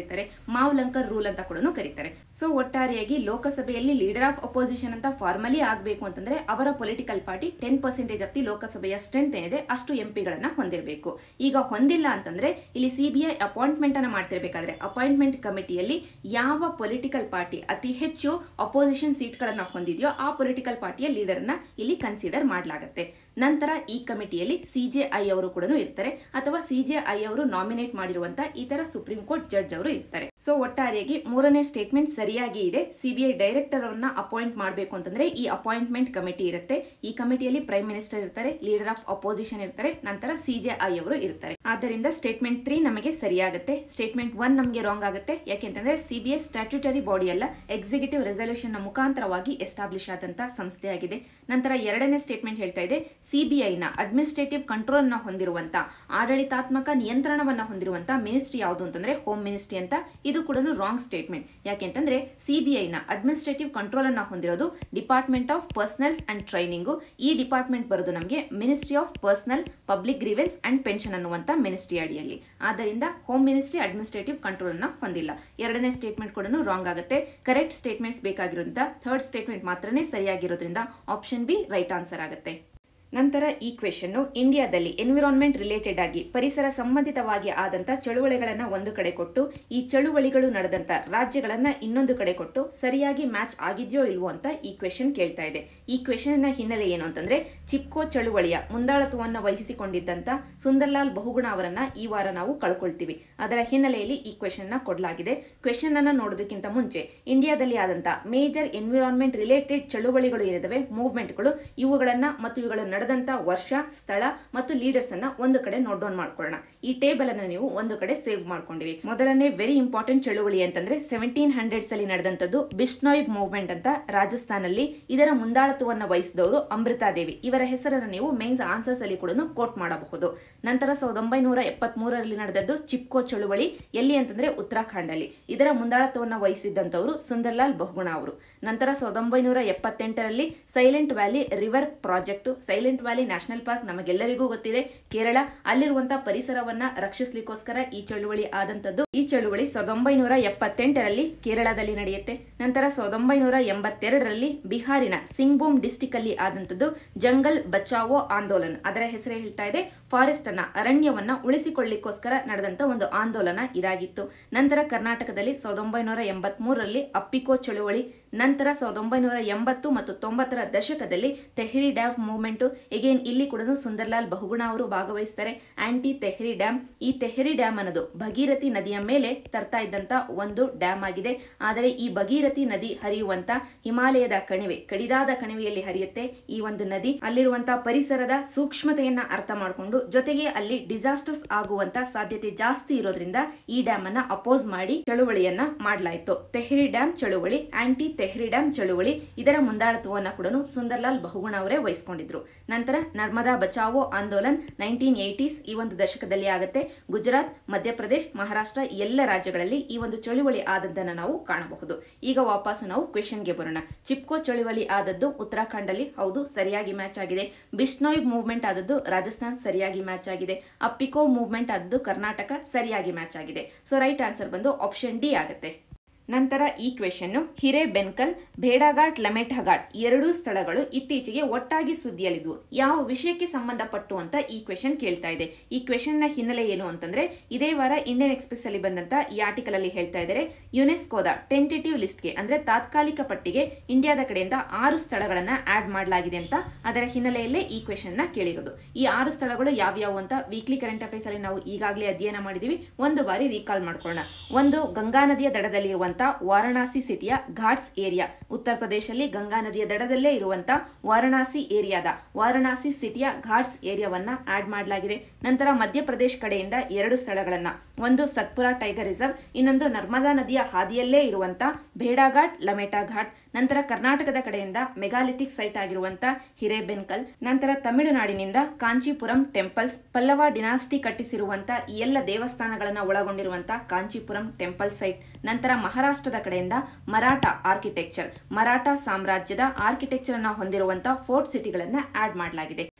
ಕರೀತಾರೆ ಮಾವ್ಲಂಕರ್ ರೂಲ್ ಅಂತ ಕೂಡ ಕರೀತಾರೆ ಸೊ ಒಟ್ಟಾರೆಯಾಗಿ ಲೋಕಸಭೆಯಲ್ಲಿ ಲೀಡರ್ ಆಫ್ ಅಪೋಸಿಷನ್ ಅಂತ ಫಾರ್ಮಲಿ ಆಗಬೇಕು ಅಂತಂದ್ರೆ ಅವರ political party ten percentage of the ಲೋಕಸಭೆಯ ಸ್ಟ್ರೆಂತ್ ಏನಿದೆ ಅಷ್ಟು ಎಂಪಿಗಳನ್ನ ಹೊಂದಿರಬೇಕು ಈಗ ಹೊಂದಿಲ್ಲ ಅಂತಂದ್ರೆ ಇಲ್ಲಿ ಸಿಬಿಐ ಅಪಾಯಿಂಟ್ಮೆಂಟ್ ಅನ್ನ ಮಾಡ್ತಿರ್ಬೇಕಾದ್ರೆ ಅಪಾಯಿಂಟ್ಮೆಂಟ್ ಕಮಿಟಿಯಲ್ಲಿ ಯಾವ ಪೊಲಿಟಿಕಲ್ ಪಾರ್ಟಿ ಅತಿ ಹೆಚ್ಚು ಅಪೋಸಿಷನ್ ಸೀಟ್ಗಳನ್ನ ಹೊಂದಿದೆಯೋ ಆ ಪೊಲಿಟಿಕಲ್ ಪಾರ್ಟಿಯ ಲೀಡರ್ನ ಇಲ್ಲಿ ಕನ್ಸಿಡರ್ ಮಾಡಲಾಗುತ್ತೆ ನಂತರ ಈ ಕಮಿಟಿಯಲ್ಲಿ ಸಿಜೆಐ ಅವರು ಕೂಡ ಇರ್ತಾರೆ ಅಥವಾ ಸಿಜೆಐ ಅವರು ನಾಮಿನೇಟ್ ಮಾಡಿರುವಂತ ಈ ತರ ಸುಪ್ರೀಂ ಕೋರ್ಟ್ ಜಡ್ಜ್ ಅವರು ಇರ್ತಾರೆ ಸೊ ಒಟ್ಟಾರೆಯಾಗಿ ಮೂರನೇ ಸ್ಟೇಟ್ಮೆಂಟ್ ಸರಿಯಾಗಿ ಇದೆ ಸಿಬಿಐ ಡೈರೆಕ್ಟರ್ ಅವರನ್ನ ಅಪಾಯಿಂಟ್ ಮಾಡಬೇಕು ಅಂತಂದ್ರೆ ಈ ಅಪಾಯಿಂಟ್ಮೆಂಟ್ ಕಮಿಟಿ ಇರುತ್ತೆ ಈ ಕಮಿಟಿಯಲ್ಲಿ ಪ್ರೈಮ್ ಮಿನಿಸ್ಟರ್ ಇರ್ತಾರೆ ಲೀಡರ್ ಆಫ್ ಅಪೋಸಿಷನ್ ಇರ್ತಾರೆ ನಂತರ ಸಿಜೆಐ ಅವರು ಇರ್ತಾರೆ ಆದ್ದರಿಂದ ಸ್ಟೇಟ್ಮೆಂಟ್ ತ್ರೀ ನಮಗೆ ಸರಿಯಾಗುತ್ತೆ ಸ್ಟೇಟ್ಮೆಂಟ್ ಒನ್ ನಮಗೆ ರಾಂಗ್ ಆಗುತ್ತೆ ಯಾಕೆಂತಂದ್ರೆ ಸಿಬಿಐ ಸ್ಟ್ಯಾಟ್ಯೂಟರಿ ಬಾಡಿ ಅಲ್ಲ ಎಕ್ಸಿಕ್ಯೂಟಿವ್ ರೆಸಲ್ಯೂಷನ್ ನ ಮುಖಾಂತರವಾಗಿ ಎಸ್ಟಾಬ್ಲಿಷ್ ಆದಂತ ಸಂಸ್ಥೆಯಾಗಿದೆ ನಂತರ ಎರಡನೇ ಸ್ಟೇಟ್ಮೆಂಟ್ ಹೇಳ್ತಾ ಇದೆ ಸಿಬಿಐನ ಅಡ್ಮಿನಿಸ್ಟ್ರೇಟಿವ್ ಕಂಟ್ರೋಲ್ ನ ಹೊಂದಿರುವಂತ ಆಡಳಿತಾತ್ಮಕ ನಿಯಂತ್ರಣವನ್ನ ಹೊಂದಿರುವಂತ ಮಿನಿಸ್ಟ್ರಿ ಯಾವುದು ಅಂತಂದ್ರೆ ಹೋಮ್ ಮಿನಿಸ್ಟ್ರಿ ಅಂತ ಇದು ಕೂಡ ರಾಂಗ್ ಸ್ಟೇಟ್ಮೆಂಟ್ ಯಾಕೆಂತಂದ್ರೆ ಸಿಬಿಐನ ಅಡ್ಮಿನಿಸ್ಟ್ರೇಟಿವ್ ಕಂಟ್ರೋಲ್ ಅನ್ನ ಹೊಂದಿರೋದು department of personnels and training ಈ ಡಿಪಾರ್ಟ್ಮೆಂಟ್ ಬರೋದು ನಮಗೆ ministry of personnel public grievance and pension ಅನ್ನುವಂತ ಮಿನಿಸ್ಟ್ರಿ ಅಡಿಯಲ್ಲಿ ಆದ್ದರಿಂದ ಹೋಮ್ ಮಿನಿಸ್ಟ್ರಿ ಅಡ್ಮಿನಿಸ್ಟ್ರೇಟಿವ್ ಕಂಟ್ರೋಲ್ ಅನ್ನ ಹೊಂದಿಲ್ಲ ಎರಡನೇ ಸ್ಟೇಟ್ಮೆಂಟ್ ಕೂಡ ರಾಂಗ್ ಆಗುತ್ತೆ ಕರೆಕ್ಟ್ ಸ್ಟೇಟ್ಮೆಂಟ್ಸ್ ಬೇಕಾಗಿರೋದ್ರಿಂದ ಥರ್ಡ್ ಸ್ಟೇಟ್ಮೆಂಟ್ ಮಾತ್ರನೇ ಸರಿಯಾಗಿರೋದ್ರಿಂದ ಆಪ್ಷನ್ ಬಿ ರೈಟ್ ಆನ್ಸರ್ ಆಗುತ್ತೆ ನಂತರ ಈ ಕ್ವೆಶನ್ ಇಂಡಿಯಾದಲ್ಲಿ ಎನ್ವಿರಾನ್ಮೆಂಟ್ ರಿಲೇಟೆಡ್ ಆಗಿ ಪರಿಸರ ಸಂಬಂಧಿತವಾಗಿ ಆದಂತ ಚಳುವಳಿಗಳನ್ನ ಒಂದು ಕಡೆ ಕೊಟ್ಟು ಈ ಚಳುವಳಿಗಳು ನಡೆದಂತ ರಾಜ್ಯಗಳನ್ನ ಇನ್ನೊಂದು ಕಡೆ ಕೊಟ್ಟು ಸರಿಯಾಗಿ ಮ್ಯಾಚ್ ಆಗಿದೆಯೋ ಇಲ್ವೋ ಅಂತ ಈ ಕ್ವೆಶನ್ ಕೇಳ್ತಾ ಇದೆ ಈ ಕ್ವೆಶನ್ ನ ಹಿನ್ನೆಲೆ ಏನು ಅಂತಂದ್ರೆ ಚಿಪ್ಕೋ ಚಳುವಳಿಯ ಮುಂದಾಳತ್ವವನ್ನು ವಹಿಸಿಕೊಂಡಿದ್ದಂತ ಸುಂದರ್ಲಾಲ್ ಬಹುಗುಣ ಅವರನ್ನ ಈ ವಾರ ನಾವು ಕಳ್ಕೊಳ್ತೀವಿ ಅದರ ಹಿನ್ನೆಲೆಯಲ್ಲಿ ಈ ಕ್ವೆಶನ್ ನ ಕೊಡಲಾಗಿದೆ ಕ್ವೆಶನ್ ಅನ್ನ ನೋಡೋದಕ್ಕಿಂತ ಮುಂಚೆ ಇಂಡಿಯಾದಲ್ಲಿ ಆದಂತ ಮೇಜರ್ ಎನ್ವಿರಾನ್ಮೆಂಟ್ ರಿಲೇಟೆಡ್ ಚಳುವಳಿಗಳು ಏನಿದಾವೆ ಮೂವ್ಮೆಂಟ್ಗಳು ಇವುಗಳನ್ನ ಮತ್ತು ಇವುಗಳ ನಡೆದಂತ ವರ್ಷ ಸ್ಥಳ ಮತ್ತು ಲೀಡರ್ಸ್ ಅನ್ನ ಒಂದು ಕಡೆ ನೋಟ್ ಡೌನ್ ಮಾಡ್ಕೊಳ್ಳೋಣ ಈ ಟೇಬಲ್ ಅನ್ನ ನೀವು ಒಂದು ಕಡೆ ಸೇವ್ ಮಾಡ್ಕೊಂಡಿರಿ ಮೊದಲನೇ ವೆರಿ ಇಂಪಾರ್ಟೆಂಟ್ ಚಳುವಳಿ ಅಂತಂದ್ರೆ ಸೆವೆಂಟೀನ್ ಹಂಡ್ರೆಡ್ಸ್ ಅಲ್ಲಿ ನಡೆದಂತದ್ದು ಬಿಸ್ನಾಯ್ಗ್ ಮೂವ್ಮೆಂಟ್ ಅಂತ ರಾಜಸ್ಥಾನಲ್ಲಿ ಇದರ ಮುಂದಾಳತ್ವವನ್ನು ವಹಿಸಿದವರು ಅಮೃತಾದೇವಿ ಇವರ ಹೆಸರನ್ನು ನೀವು ಮೇನ್ಸ್ ಆನ್ಸರ್ಸ್ ಅಲ್ಲಿ ಕೂಡ ಕೋಟ್ ಮಾಡಬಹುದು ನಂತರ ಸಾವಿರದ ಒಂಬೈನೂರ ಎಪ್ಪತ್ತ್ ಮೂರರಲ್ಲಿ ನಡೆದದ್ದು ಚಿಪ್ಕೋ ಚಳುವಳಿ ಎಲ್ಲಿ ಅಂತಂದ್ರೆ ಉತ್ತರಾಖಂಡ್ ಅಲ್ಲಿ ಇದರ ಮುಂದಾಳತ್ವವನ್ನು ವಹಿಸಿದ್ದಂತವರು ಸುಂದರ್ಲಾಲ್ ಬಹುಗುಣ ಅವರು ನಂತರ ಸಾವಿರದ ಒಂಬೈನೂರ ಎಪ್ಪತ್ತೆಂಟರಲ್ಲಿ silent valley river project silent valley national park ನಮಗೆಲ್ಲರಿಗೂ ಗೊತ್ತಿದೆ ಕೇರಳ ಅಲ್ಲಿರುವಂತಹ ಪರಿಸರವನ್ನ ರಕ್ಷಿಸಲಿಕ್ಕೋಸ್ಕರ ಈ ಚಳುವಳಿ ಆದಂತದ್ದು ಈ ಚಳುವಳಿ ಸಾವಿರದ ಒಂಬೈನೂರ ಎಪ್ಪತ್ತೆಂಟರಲ್ಲಿ ಕೇರಳದಲ್ಲಿ ನಡೆಯುತ್ತೆ ನಂತರ ಸಾವಿರದ ಒಂಬೈನೂರ ಎಂಬತ್ತೆರಡರಲ್ಲಿ ಬಿಹಾರಿನ ಸಿಂಗ್ಬೂಮ್ ಡಿಸ್ಟಿಕ್ ಅಲ್ಲಿ ಆದಂತದ್ದು ಜಂಗಲ್ ಬಚಾವೋ ಆಂದೋಲನ ಅದರ ಹೆಸರೇ ಹೇಳ್ತಾ ಇದೆ ಫಾರೆಸ್ಟ್ ಅನ್ನ ಅರಣ್ಯವನ್ನ ಉಳಿಸಿಕೊಳ್ಳಿಕ್ಕೋಸ್ಕರ ನಡೆದಂತ ಒಂದು ಆಂದೋಲನ ಇದಾಗಿತ್ತು ನಂತರ ಕರ್ನಾಟಕದಲ್ಲಿ ಸಾವಿರದ ಒಂಬೈನೂರ ಎಂಬತ್ ಮೂರರಲ್ಲಿ ಅಪ್ಪಿಕೋ ಚಳುವಳಿ ನಂತರ ಸಾವಿರದ ಒಂಬೈನೂರ ಎಂಬತ್ತು ಮತ್ತು ತೊಂಬತ್ತರ ದಶಕದಲ್ಲಿ ತೆಹ್ರಿ ಡ್ಯಾಮ್ ಮೂವ್ಮೆಂಟ್ ಎಗೇನ್ ಇಲ್ಲಿ ಕೂಡ ಸುಂದರ್ಲಾಲ್ ಬಹುಗುಣ ಅವರು ಭಾಗವಹಿಸ್ತಾರೆ ಆಂಟಿ ತೆಹ್ರಿ ಡ್ಯಾಮ್ ಈ ತೆಹ್ರಿ ಡ್ಯಾಮ್ ಅನ್ನೋದು ಭಗೀರಥಿ ನದಿಯ ಮೇಲೆ ತರ್ತಾ ಇದ್ದಂತ ಒಂದು ಡ್ಯಾಮ್ ಆಗಿದೆ ಆದರೆ ಈ ಭಗೀರಥಿ ನದಿ ಹರಿಯುವಂತ ಹಿಮಾಲಯದ ಕಣಿವೆ ಕಡಿದಾದ ಕಣಿವೆಯಲ್ಲಿ ಹರಿಯುತ್ತೆ ಈ ಒಂದು ನದಿ ಅಲ್ಲಿರುವಂತಹ ಪರಿಸರದ ಸೂಕ್ಷ್ಮತೆಯನ್ನ ಅರ್ಥ ಮಾಡಿಕೊಂಡು ಜೊತೆಗೆ ಅಲ್ಲಿ ಡಿಸಾಸ್ಟರ್ಸ್ ಆಗುವಂತ ಸಾಧ್ಯತೆ ಜಾಸ್ತಿ ಇರೋದ್ರಿಂದ ಈ ಡ್ಯಾಮ್ ಅನ್ನ ಅಪೋಸ್ ಮಾಡಿ ಚಳುವಳಿಯನ್ನ ಮಾಡಲಾಯಿತು ತೆಹ್ರಿ ಡ್ಯಾಮ್ ಚಳುವಳಿ ಆಂಟಿ ತೆಹ್ರಿ ಡ್ಯಾಮ್ ಚಳುವಳಿ ಇದರ ಮುಂದಾಳತ್ವವನ್ನ ಕೂಡ ಸುಂದರ್ಲಾಲ್ ಬಹುಗುಣ ಅವರೇ ವಹಿಸಿಕೊಂಡಿದ್ರು ನಂತರ ನರ್ಮದಾ ಬಚಾವೋ ಆಂದೋಲನ್ ನೈನ್ಟೀನ್ ಏಟೀಸ್ ಈ ಒಂದು ದಶಕದಲ್ಲಿ ಆಗುತ್ತೆ ಗುಜರಾತ್ ಮಧ್ಯಪ್ರದೇಶ್ ಮಹಾರಾಷ್ಟ್ರ ಎಲ್ಲ ರಾಜ್ಯಗಳಲ್ಲಿ ಈ ಒಂದು ಚಳುವಳಿ ಆದದ್ದನ್ನ ನಾವು ಕಾಣಬಹುದು ಈಗ ವಾಪಸ್ ನಾವು ಕ್ವೆಶನ್ಗೆ ಬರೋಣ ಚಿಪ್ಕೋ ಚಳುವಳಿ ಆದದ್ದು ಉತ್ತರಾಖಂಡ್ ಅಲ್ಲಿ ಹೌದು ಸರಿಯಾಗಿ ಮ್ಯಾಚ್ ಆಗಿದೆ ಬಿಷ್ಣೋಯ್ ಮೂವ್ಮೆಂಟ್ ಆದದ್ದು ರಾಜಸ್ಥಾನ್ ಸರಿಯಾಗಿ ಮ್ಯಾಚ್ ಆಗಿದೆ ಅಪ್ಪಿಕೋ ಮೂವ್ಮೆಂಟ್ ಆದದ್ದು ಕರ್ನಾಟಕ ಸರಿಯಾಗಿ ಮ್ಯಾಚ್ ಆಗಿದೆ ಸೊ ರೈಟ್ ಆನ್ಸರ್ ಬಂದು ಆಪ್ಷನ್ ಡಿ ಆಗುತ್ತೆ ನಂತರ ಈ ಕ್ವೆಶನ್ ಹಿರೇಬೆನ್ಕಲ್ ಭೇಡಾಘಾಟ್ ಲಮೆಠಘಾಟ್ ಎರಡೂ ಸ್ಥಳಗಳು ಇತ್ತೀಚೆಗೆ ಒಟ್ಟಾಗಿ ಸುದ್ದಿಯಲ್ಲಿದ್ವು ಯಾವ ವಿಷಯಕ್ಕೆ ಸಂಬಂಧಪಟ್ಟು ಅಂತ ಈ ಕ್ವೆಶನ್ ಕೇಳ್ತಾ ಇದೆ ಈ ಕ್ವೆಶನ್ ನ ಹಿನ್ನೆಲೆ ಏನು ಅಂತಂದ್ರೆ ಇದೇ ವಾರ ಇಂಡಿಯನ್ ಎಕ್ಸ್ಪ್ರೆಸ್ ಅಲ್ಲಿ ಬಂದಂತ ಈ ಆರ್ಟಿಕಲ್ ಅಲ್ಲಿ ಹೇಳ್ತಾ ಇದ್ದಾರೆ ಯುನೆಸ್ಕೋದ ಟೆಂಟೇಟಿವ್ ಲಿಸ್ಟ್ಗೆ ಅಂದ್ರೆ ತಾತ್ಕಾಲಿಕ ಪಟ್ಟಿಗೆ ಇಂಡಿಯಾದ ಕಡೆಯಿಂದ ಆರು ಸ್ಥಳಗಳನ್ನ ಆಡ್ ಮಾಡಲಾಗಿದೆ ಅಂತ ಅದರ ಹಿನ್ನೆಲೆಯಲ್ಲೇ ಈ ಕ್ವೆಶನ್ ನ ಕೇಳಿರೋದು ಈ ಆರು ಸ್ಥಳಗಳು ಯಾವ್ಯಾವು ಅಂತ ವೀಕ್ಲಿ ಕರೆಂಟ್ ಅಫೇರ್ಸ್ ಅಲ್ಲಿ ನಾವು ಈಗಾಗಲೇ ಅಧ್ಯಯನ ಮಾಡಿದೀವಿ ಒಂದು ಬಾರಿ ರೀಕಾಲ್ ಮಾಡ್ಕೊಳ್ಳೋಣ ಒಂದು ಗಂಗಾ ನದಿಯ ದಡದಲ್ಲಿರುವಂತ ವಾರಣಾಸಿ ಸಿಟಿಯ ಘಾಟ್ಸ್ ಏರಿಯಾ ಉತ್ತರ ಪ್ರದೇಶದಲ್ಲಿ ಗಂಗಾ ನದಿಯ ದಡದಲ್ಲೇ ಇರುವಂತ ವಾರಣಾಸಿ ಏರಿಯಾದ ವಾರಣಾಸಿ ಸಿಟಿಯ ಘಾಟ್ಸ್ ಏರಿಯಾವನ್ನ ಆಡ್ ಮಾಡಲಾಗಿದೆ ನಂತರ ಮಧ್ಯಪ್ರದೇಶ ಕಡೆಯಿಂದ ಎರಡು ಸ್ಥಳಗಳನ್ನ ಒಂದು ಸತ್ಪುರ ಟೈಗರ್ ರಿಸರ್ವ್ ಇನ್ನೊಂದು ನರ್ಮದಾ ನದಿಯ ಹಾದಿಯಲ್ಲೇ ಇರುವಂತ ಭೇಡಾಘಾಟ್ ಲಮೇಟಾ ಘಾಟ್ ನಂತರ ಕರ್ನಾಟಕದ ಕಡೆಯಿಂದ ಮೆಗಾಲಿಥಿಕ್ ಸೈಟ್ ಆಗಿರುವಂತ ಹಿರೇಬೆನ್ಕಲ್ ನಂತರ ತಮಿಳುನಾಡಿನಿಂದ ಕಾಂಚೀಪುರಂ ಟೆಂಪಲ್ಸ್ ಪಲ್ಲವ ಡಿನಾಸ್ಟಿ ಕಟ್ಟಿಸಿರುವಂತ ಈ ಎಲ್ಲ ದೇವಸ್ಥಾನಗಳನ್ನ ಒಳಗೊಂಡಿರುವಂತ ಕಾಂಚೀಪುರಂ ಟೆಂಪಲ್ ಸೈಟ್ ನಂತರ ಮಹಾರಾಷ್ಟ್ರದ ಕಡೆಯಿಂದ ಮರಾಠ ಆರ್ಕಿಟೆಕ್ಚರ್ ಮರಾಠ ಸಾಮ್ರಾಜ್ಯದ ಆರ್ಕಿಟೆಕ್ಚರ್ ಅನ್ನ ಹೊಂದಿರುವಂತಹ ಫೋರ್ಟ್ ಸಿಟಿಗಳನ್ನ ಆಡ್ ಮಾಡಲಾಗಿದೆ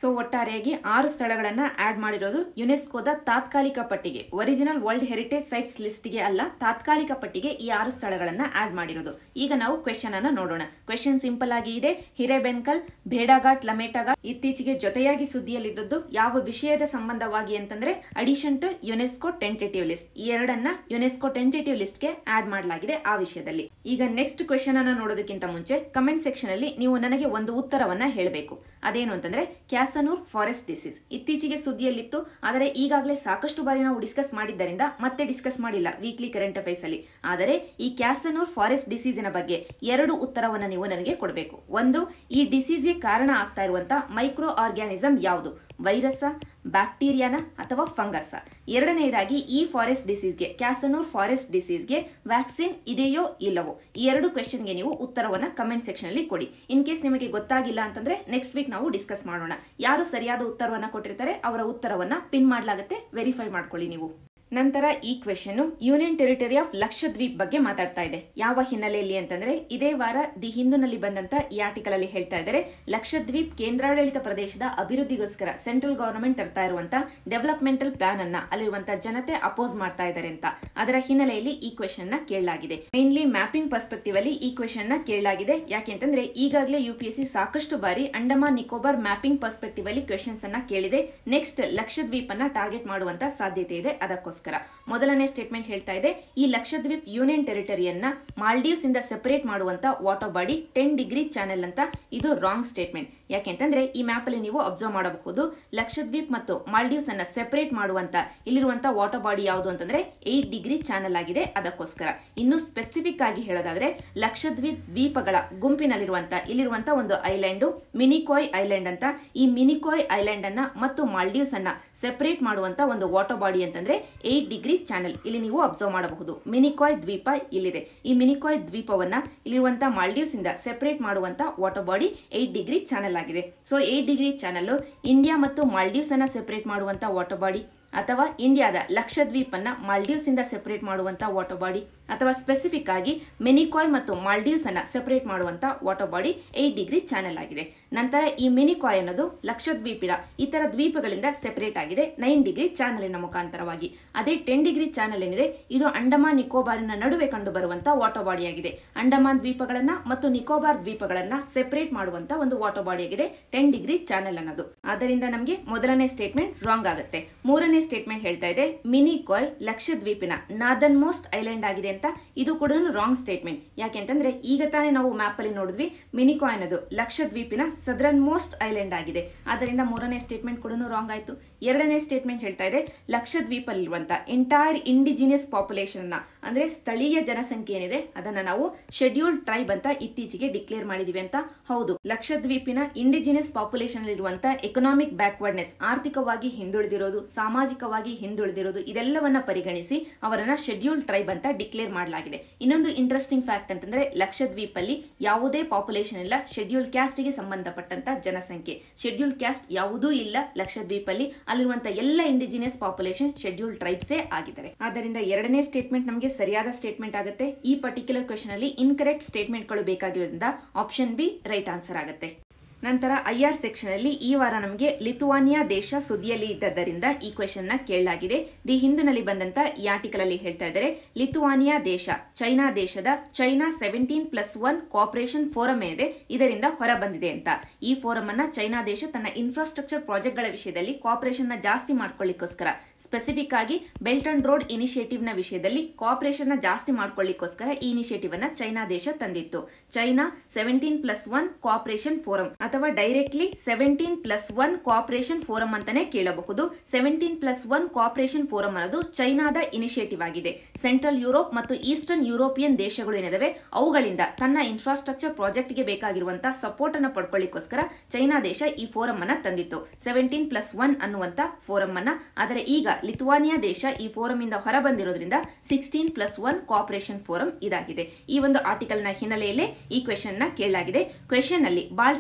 ಸೊ ಒಟ್ಟಾರೆಯಾಗಿ ಆರು ಸ್ಥಳಗಳನ್ನ ಆಡ್ ಮಾಡಿರೋದು ಯುನೆಸ್ಕೋದ ತಾತ್ಕಾಲಿಕ ಪಟ್ಟಿಗೆ ಒರಿಜಿನಲ್ ವರ್ಲ್ಡ್ ಹೆರಿಟೇಜ್ ಸೈಟ್ಸ್ ಲಿಸ್ಟ್ಗೆ ಅಲ್ಲ ತಾತ್ಕಾಲಿಕ ಪಟ್ಟಿಗೆ ಈ ಆರು ಸ್ಥಳಗಳನ್ನ ಆಡ್ ಮಾಡಿರೋದು ಈಗ ನಾವು ಕ್ವೆಶನ್ ಅನ್ನ ನೋಡೋಣ ಕ್ವೆಶನ್ ಸಿಂಪಲ್ ಆಗಿ ಇದೆ ಹಿರೇಬೆನ್ಕಲ್ ಭೇಡಾಘಾಟ್ ಲಮೇಟಾಘಾಟ್ ಇತ್ತೀಚೆಗೆ ಜೊತೆಯಾಗಿ ಸುದ್ದಿಯಲ್ಲಿದ್ದದ್ದು ಯಾವ ವಿಷಯದ ಸಂಬಂಧವಾಗಿ ಅಂತಂದ್ರೆ addition to UNESCO tentative list ಈ ಎರಡನ್ನ ಯುನೆಸ್ಕೋ ಟೆಂಟೇಟಿವ್ ಲಿಸ್ಟ್ಗೆ ಆಡ್ ಮಾಡಲಾಗಿದೆ ಆ ವಿಷಯದಲ್ಲಿ ಈಗ ನೆಕ್ಸ್ಟ್ ಕ್ವೆಶನ್ ಅನ್ನ ನೋಡೋದಕ್ಕಿಂತ ಮುಂಚೆ ಕಮೆಂಟ್ ಸೆಕ್ಷನ್ ಅಲ್ಲಿ ನೀವು ನನಗೆ ಒಂದು ಉತ್ತರವನ್ನ ಹೇಳಬೇಕು ಅದೇನು ಅಂತಂದ್ರೆ ಕ್ಯಾಸನೂರ್ ಫಾರೆಸ್ಟ್ ಡಿಸೀಸ್ ಇತ್ತೀಚೆಗೆ ಸುದ್ದಿಯಲ್ಲಿತ್ತು ಆದರೆ ಈಗಾಗಲೇ ಸಾಕಷ್ಟು ಬಾರಿ ನಾವು ಡಿಸ್ಕಸ್ ಮಾಡಿದ್ದರಿಂದ ಮತ್ತೆ ಡಿಸ್ಕಸ್ ಮಾಡಿಲ್ಲ ವೀಕ್ಲಿ ಕರೆಂಟ್ ಅಫೇರ್ಸ್ ಅಲ್ಲಿ ಆದರೆ ಈ ಕ್ಯಾಸನೂರ್ ಫಾರೆಸ್ಟ್ ಡಿಸೀಸಿನ ಬಗ್ಗೆ ಎರಡು ಉತ್ತರವನ್ನು ನೀವು ನನಗೆ ಕೊಡಬೇಕು ಒಂದು ಈ ಡಿಸೀಸ್ಗೆ ಕಾರಣ ಆಗ್ತಾ ಇರುವಂತ ಮೈಕ್ರೋ ಆರ್ಗ್ಯಾನಿಸಮ್ ಯಾವುದು ವೈರಸ್ ಬ್ಯಾಕ್ಟೀರಿಯಾನ ಅಥವಾ ಫಂಗಸ್ ಎರಡನೆಯದಾಗಿ ಈ ಫಾರೆಸ್ಟ್ ಡಿಸೀಸ್ಗೆ ಕ್ಯಾಸನೂರ್ ಫಾರೆಸ್ಟ್ ಡಿಸೀಸ್ಗೆ ವ್ಯಾಕ್ಸಿನ್ ಇದೆಯೋ ಇಲ್ಲವೋ ಈ ಎರಡು ಕ್ವೆಶನ್ಗೆ ನೀವು ಉತ್ತರವನ್ನ ಕಮೆಂಟ್ ಸೆಕ್ಷನ್ ಅಲ್ಲಿ ಕೊಡಿ ಇನ್ ಕೇಸ್ ನಿಮಗೆ ಗೊತ್ತಾಗಿಲ್ಲ ಅಂತಂದ್ರೆ ನೆಕ್ಸ್ಟ್ ವೀಕ್ ನಾವು ಡಿಸ್ಕಸ್ ಮಾಡೋಣ ಯಾರು ಸರಿಯಾದ ಉತ್ತರವನ್ನ ಕೊಟ್ಟಿರ್ತಾರೆ ಅವರ ಉತ್ತರವನ್ನ ಪಿನ್ ಮಾಡಲಾಗುತ್ತೆ ವೆರಿಫೈ ಮಾಡ್ಕೊಳ್ಳಿ ನೀವು ನಂತರ ಈ question union territory of Lakshadweep ಬಗ್ಗೆ ಮಾತಾಡ್ತಾ ಇದೆ ಯಾವ ಹಿನ್ನೆಲೆಯಲ್ಲಿ ಅಂತಂದ್ರೆ ಇದೇ ವಾರ ದಿ ಹಿಂದೂನಲ್ಲಿ ಬಂದಂತ ಈ ಆರ್ಟಿಕಲ್ ಅಲ್ಲಿ ಹೇಳ್ತಾ ಇದ್ದಾರೆ ಲಕ್ಷದ್ವೀಪ್ ಕೇಂದ್ರಾಡಳಿತ ಪ್ರದೇಶದ ಅಭಿವೃದ್ಧಿಗೋಸ್ಕರ ಸೆಂಟ್ರಲ್ ಗವರ್ನಮೆಂಟ್ ತರ್ತಾ ಇರುವಂತ ಡೆವಲಪ್ಮೆಂಟಲ್ ಪ್ಲಾನ್ ಅನ್ನ ಅಲ್ಲಿರುವಂತ ಜನತೆ ಅಪೋಸ್ ಮಾಡ್ತಾ ಇದ್ದಾರೆ ಅಂತ ಅದರ ಹಿನ್ನೆಲೆಯಲ್ಲಿ ಈ ಕ್ವೆಶನ್ ನ ಕೇಳಲಾಗಿದೆ ಮೇನ್ಲಿ ಮ್ಯಾಪಿಂಗ್ ಪರ್ಸ್ಪೆಕ್ಟಿವ್ ಅಲ್ಲಿ ಈ ಕ್ವೆಶನ್ ನ ಕೇಳಲಾಗಿದೆ ಯಾಕೆಂತಂದ್ರೆ ಈಗಾಗಲೇ ಯು ಪಿ ಎಸ್ ಸಿ ಸಾಕಷ್ಟು ಬಾರಿ ಅಂಡಮಾನ್ ನಿಕೋಬಾರ್ ಮ್ಯಾಪಿಂಗ್ ಪರ್ಸ್ಪೆಕ್ಟಿವ್ ಅಲ್ಲಿ ಕ್ವೆಶನ್ಸ್ ಅನ್ನ ಕೇಳಿದೆ ನೆಕ್ಸ್ಟ್ ಲಕ್ಷದ್ವೀಪ್ ಅನ್ನ ಟಾರ್ಗೆಟ್ ಮಾಡುವಂತ ಸಾಧ್ಯತೆ ಇದೆ ಅದಕ್ಕೋಸ್ಕರ ಮೊದಲನೇ ಸ್ಟೇಟ್ಮೆಂಟ್ ಹೇಳ್ತಾ ಇದೆ ಈ ಲಕ್ಷದ್ವೀಪ್ ಯೂನಿಯನ್ ಟೆರಿಟರಿಯನ್ನ ಮಾಲ್ಡೀವ್ಸ್ ಇಂದ ಸೆಪರೇಟ್ ಮಾಡುವಂತ water body ten degree channel ಅಂತ ಇದು ರಾಂಗ್ ಸ್ಟೇಟ್ಮೆಂಟ್ ಯಾಕೆಂತಂದ್ರೆ ಈ ಮ್ಯಾಪ್ ಅಲ್ಲಿ ನೀವು ಅಬ್ಸರ್ವ್ ಮಾಡಬಹುದು ಲಕ್ಷದ್ವೀಪ್ ಮತ್ತು ಮಾಲ್ಡೀವ್ಸ್ ಅನ್ನ ಸೆಪರೇಟ್ ಮಾಡುವಂತ ಇಲ್ಲಿರುವಂತ ವಾಟರ್ ಬಾಡಿ ಯಾವುದು ಅಂತಂದ್ರೆ ಏಟ್ ಡಿಗ್ರಿ ಚಾನೆಲ್ ಆಗಿದೆ ಅದಕ್ಕೋಸ್ಕರ ಇನ್ನು ಸ್ಪೆಸಿಫಿಕ್ ಆಗಿ ಹೇಳೋದಾದ್ರೆ ಲಕ್ಷದ್ವೀಪ್ ದ್ವೀಪಗಳ ಗುಂಪಿನಲ್ಲಿರುವಂತ ಇಲ್ಲಿರುವಂತ ಒಂದು ಐಲ್ಯಾಂಡ್ ಮಿನಿಕಾಯ್ ಐಲ್ಯಾಂಡ್ ಅಂತ ಈ ಮಿನಿಕಾಯ್ ಐಲ್ಯಾಂಡ್ ಅನ್ನ ಮತ್ತು ಮಾಲ್ಡೀವ್ಸ್ ಅನ್ನ ಸೆಪರೇಟ್ ಮಾಡುವಂತ ಒಂದು ವಾಟರ್ ಬಾಡಿ ಅಂತಂದ್ರೆ ಏಟ್ ಡಿಗ್ರಿ ಚಾನೆಲ್ ಇಲ್ಲಿ ನೀವು ಅಬ್ಸರ್ವ್ ಮಾಡಬಹುದು ಮಿನಿಕಾಯ್ ದ್ವೀಪ ಇಲ್ಲಿದೆ ಈ ಮಿನಿಕಾಯ್ ದ್ವೀಪವನ್ನ ಇಲ್ಲಿರುವಂತ ಮಾಲ್ಡೀವ್ಸ್ ಇಂದ ಸೆಪರೇಟ್ ಮಾಡುವಂತ water body eight degree channel ಆಗಿದೆ so eight degree channel India ಮತ್ತು ಮಾಲ್ಡೀವ್ಸ್ ಅನ್ನ ಸೆಪರೇಟ್ ಮಾಡುವಂತ ವಾಟರ್ ಬಾಡಿ ಅಥವಾ ಇಂಡಿಯಾದ ಲಕ್ಷದ್ವೀಪ್ ಅನ್ನ ಮಾಲ್ಡೀವ್ಸ್ ಇಂದ ಸೆಪರೇಟ್ ಮಾಡುವಂತ ವಾಟರ್ ಬಾಡಿ ಅಥವಾ ಸ್ಪೆಸಿಫಿಕ್ ಆಗಿ ಮಿನಿಕಾಯ್ ಮತ್ತು ಮಾಲ್ಡೀವ್ಸ್ ಅನ್ನ ಸೆಪರೇಟ್ ಮಾಡುವಂತ water body eight degree channel ಆಗಿದೆ ನಂತರ ಈ ಮಿನಿಕಾಯ್ ಅನ್ನೋದು ಲಕ್ಷದ್ವೀಪಿನ ಇತರ ದ್ವೀಪಗಳಿಂದ ಸೆಪರೇಟ್ ಆಗಿದೆ ನೈನ್ ಡಿಗ್ರಿ ಚಾನಲಿನ ಮುಖಾಂತರವಾಗಿ ಅದೇ ಟೆನ್ ಡಿಗ್ರಿ ಚಾನಲ್ ಏನಿದೆ ಇದು ಅಂಡಮಾನ್ ನಿಕೋಬಾರಿನ ನಡುವೆ ಕಂಡು ಬರುವಂತ ವಾಟರ್ ಬಾಡಿ ಆಗಿದೆ ಅಂಡಮಾನ್ ದ್ವೀಪಗಳನ್ನ ಮತ್ತು ನಿಕೋಬಾರ್ ದ್ವೀಪಗಳನ್ನ ಸೆಪರೇಟ್ ಮಾಡುವಂತ ಒಂದು ವಾಟರ್ ಬಾಡಿ ಆಗಿದೆ ಟೆನ್ ಡಿಗ್ರಿ ಚಾನೆಲ್ ಅನ್ನೋದು ಆದ್ದರಿಂದ ನಮಗೆ ಮೊದಲನೇ ಸ್ಟೇಟ್ಮೆಂಟ್ ರಾಂಗ್ ಆಗುತ್ತೆ ಮೂರನೇ ಸ್ಟೇಟ್ಮೆಂಟ್ ಹೇಳ್ತಾ ಇದೆ ಮಿನಿಕಾಯ್ ಲಕ್ಷದ್ವೀಪಿನ ನಾರ್ದನ್ ಮೋಸ್ಟ್ ಐಲ್ಯಾಂಡ್ ಆಗಿದೆ ಅಂತ ಇದು ಕೂಡ ರಾಂಗ್ ಸ್ಟೇಟ್ಮೆಂಟ್ ಯಾಕೆಂತಂದ್ರೆ ಈಗ ತಾನೇ ನಾವು ಮ್ಯಾಪ್ ಅಲ್ಲಿ ನೋಡಿದ್ವಿ ಮಿನಿಕಾಯ್ ಅನ್ನೋದು ಲಕ್ಷದ್ವೀಪಿನ ಸದರನ್ ಮೋಸ್ಟ್ ಐಲ್ಯಾಂಡ್ ಆಗಿದೆ ಆದ್ದರಿಂದ ಮೂರನೇ ಸ್ಟೇಟ್ಮೆಂಟ್ ಕೂಡ ರಾಂಗ್ ಆಯ್ತು ಎರಡನೇ ಸ್ಟೇಟ್ಮೆಂಟ್ ಹೇಳ್ತಾ ಇದೆ ಲಕ್ಷದ್ವೀಪಲ್ಲಿರುವಂತ ಎಂಟೈರ್ ಇಂಡಿಜಿನಿಯಸ್ ಪಾಪ್ಯುಲೇಷನ್ ನ ಅಂದ್ರೆ ಸ್ಥಳೀಯ ಜನಸಂಖ್ಯೆ ಏನಿದೆ ಅದನ್ನ ನಾವು ಶೆಡ್ಯೂಲ್ಡ್ ಟ್ರೈಬ್ ಅಂತ ಇತ್ತೀಚೆಗೆ ಡಿಕ್ಲೇರ್ ಮಾಡಿದೀವಿ ಅಂತ ಹೌದು ಲಕ್ಷದ್ವೀಪಿನ ಇಂಡಿಜಿನಿಯಸ್ ಪಾಪ್ಯುಲೇಷನ್ ಇರುವಂತ ಎಕನಾಮಿಕ್ ಬ್ಯಾಕ್ವರ್ಡ್ನೆಸ್ ಆರ್ಥಿಕವಾಗಿ ಹಿಂದುಳಿದಿರೋದು ಸಾಮಾಜಿಕವಾಗಿ ಹಿಂದುಳಿದಿರೋದು ಇದೆಲ್ಲವನ್ನ ಪರಿಗಣಿಸಿ ಅವರನ್ನ ಶೆಡ್ಯೂಲ್ಡ್ ಟ್ರೈಬ್ ಅಂತ ಡಿಕ್ಲೇರ್ ಮಾಡಲಾಗಿದೆ ಇನ್ನೊಂದು ಇಂಟ್ರೆಸ್ಟಿಂಗ್ ಫ್ಯಾಕ್ಟ್ ಅಂತಂದ್ರೆ ಲಕ್ಷದ್ವೀಪ್ ಅಲ್ಲಿ ಯಾವುದೇ ಪಾಪ್ಯುಲೇಷನ್ ಇಲ್ಲ ಶೆಡ್ಯೂಲ್ ಕ್ಯಾಸ್ಟ್ ಗೆ ಸಂಬಂಧಪಟ್ಟಂತ ಜನಸಂಖ್ಯೆ ಶೆಡ್ಯೂಲ್ ಕ್ಯಾಸ್ಟ್ ಯಾವುದೂ ಇಲ್ಲ ಲಕ್ಷದ್ವೀಪ್ ಅಲ್ಲಿ ಅಲ್ಲಿರುವಂತ ಎಲ್ಲ ಇಂಡಿಜಿನಿಯಸ್ ಪಾಪ್ಯುಲೇಷನ್ ಶೆಡ್ಯೂಲ್ ಟ್ರೈಬ್ಸೇ ಆಗಿದ್ದಾರೆ ಆದ್ದರಿಂದ ಎರಡನೇ ಸ್ಟೇಟ್ಮೆಂಟ್ ನಮಗೆ ಸರಿಯಾದ ಸ್ಟೇಟ್ಮೆಂಟ್ ಆಗುತ್ತೆ ಈ ಪರ್ಟಿಕ್ಯುಲರ್ ಕ್ವೆಶನ್ ಅಲ್ಲಿ ಇನ್ಕರೆಕ್ಟ್ ಸ್ಟೇಟ್ಮೆಂಟ್ಗಳು ಬೇಕಾಗಿರೋದ್ರಿಂದ ಆಪ್ಷನ್ ಬಿ ರೈಟ್ ಆನ್ಸರ್ ಆಗುತ್ತೆ ನಂತರ ಐ ಆರ್ ಸೆಕ್ಷನ್ ಅಲ್ಲಿ ಈ ವಾರ ನಮಗೆ ಲಿಥುವಾನಿಯಾ ದೇಶ ಸುದ್ದಿಯಲ್ಲಿ ಇದ್ದದ್ದರಿಂದ ಈ ಕ್ವೆಶನ್ ನ ಕೇಳಲಾಗಿದೆ ದಿ ಹಿಂದಿನಲ್ಲಿ ಬಂದಂತ ಈ ಆರ್ಟಿಕಲ್ ಅಲ್ಲಿ ಹೇಳ್ತಾ ಇದ್ದಾರೆ ಲಿಥುವಾನಿಯಾ ದೇಶ ಚೈನಾ ದೇಶದ China seventeen plus one cooperation forum ಏನಿದೆ ಇದರಿಂದ ಹೊರ ಬಂದಿದೆ ಅಂತ ಈ ಫೋರಂ ಅನ್ನ ಚೈನಾ ದೇಶ ತನ್ನ ಇನ್ಫ್ರಾಸ್ಟ್ರಕ್ಚರ್ ಪ್ರಾಜೆಕ್ಟ್ ಗಳ ವಿಷಯದಲ್ಲಿ ಕೋಆಪರೇಷನ್ ನ ಜಾಸ್ತಿ ಮಾಡ್ಕೊಳ್ಳಿಕ್ಕೋಸ್ಕರ ಸ್ಪೆಸಿಫಿಕ್ ಆಗಿ ಬೆಲ್ಟ್ ಅಂಡ್ ರೋಡ್ ಇನಿಷಿಯೇಟಿವ್ ನ ವಿಷಯದಲ್ಲಿ ಕೋಆಪರೇಷನ್ ನ ಜಾಸ್ತಿ ಮಾಡ್ಕೊಳ್ಳಿಕ್ಕೋಸ್ಕರ ಈ ಇನಿಷಿಯೇಟಿವ್ ಅನ್ನ ಚೈನಾ ದೇಶ ತಂದಿತ್ತು China seventeen plus one cooperation forum ಅಥವಾ directly seventeen plus one cooperation forum ಅಂತಾನೆ ಕೇಳಬಹುದು seventeen plus one cooperation forum ಅನ್ನೋದು ಚೈನಾದ ಇನಿಷಿಯೇಟಿವ್ ಆಗಿದೆ ಸೆಂಟ್ರಲ್ ಯುರೋಪ್ ಮತ್ತು ಈಸ್ಟರ್ನ್ ಯುರೋಪಿಯನ್ ದೇಶಗಳು ಏನಿದಾವೆ ಅವುಗಳಿಂದ ತನ್ನ ಇನ್ಫ್ರಾಸ್ಟ್ರಕ್ಚರ್ ಪ್ರಾಜೆಕ್ಟ್ ಗೆ ಬೇಕಾಗಿರುವಂತಹ ಸಪೋರ್ಟ್ ಅನ್ನ ಪಡ್ಕೊಳ್ಳಿಕ್ಕೋಸ್ಕರ ಚೈನಾ ದೇಶ ಈ ಫೋರಂ ಅನ್ನ ತಂದಿತ್ತು ಸೆವೆಂಟೀನ್ ಪ್ಲಸ್ ಒನ್ ಅನ್ನುವಂತ ಫೋರಂ ಅನ್ನ ಆದರೆ ಈಗ ಲಿಥುವಾನಿಯಾ ದೇಶ ಈ ಫೋರಂ ಇಂದ ಹೊರ ಬಂದಿರೋದ್ರಿಂದ sixteen plus one cooperation forum ಇದಾಗಿದೆ ಈ ಒಂದು ಆರ್ಟಿಕಲ್ ನ ಹಿನ್ನೆಲೆಯಲ್ಲೇ ಈ ಕ್ವೆಶನ್ ನ ಕೇಳಲಾಗಿದೆ ಕ್ವೆಶನ್ ಅಲ್ಲಿ ಬಾಲ್ಟಿಕ್ ಕಂಟ್ರಿ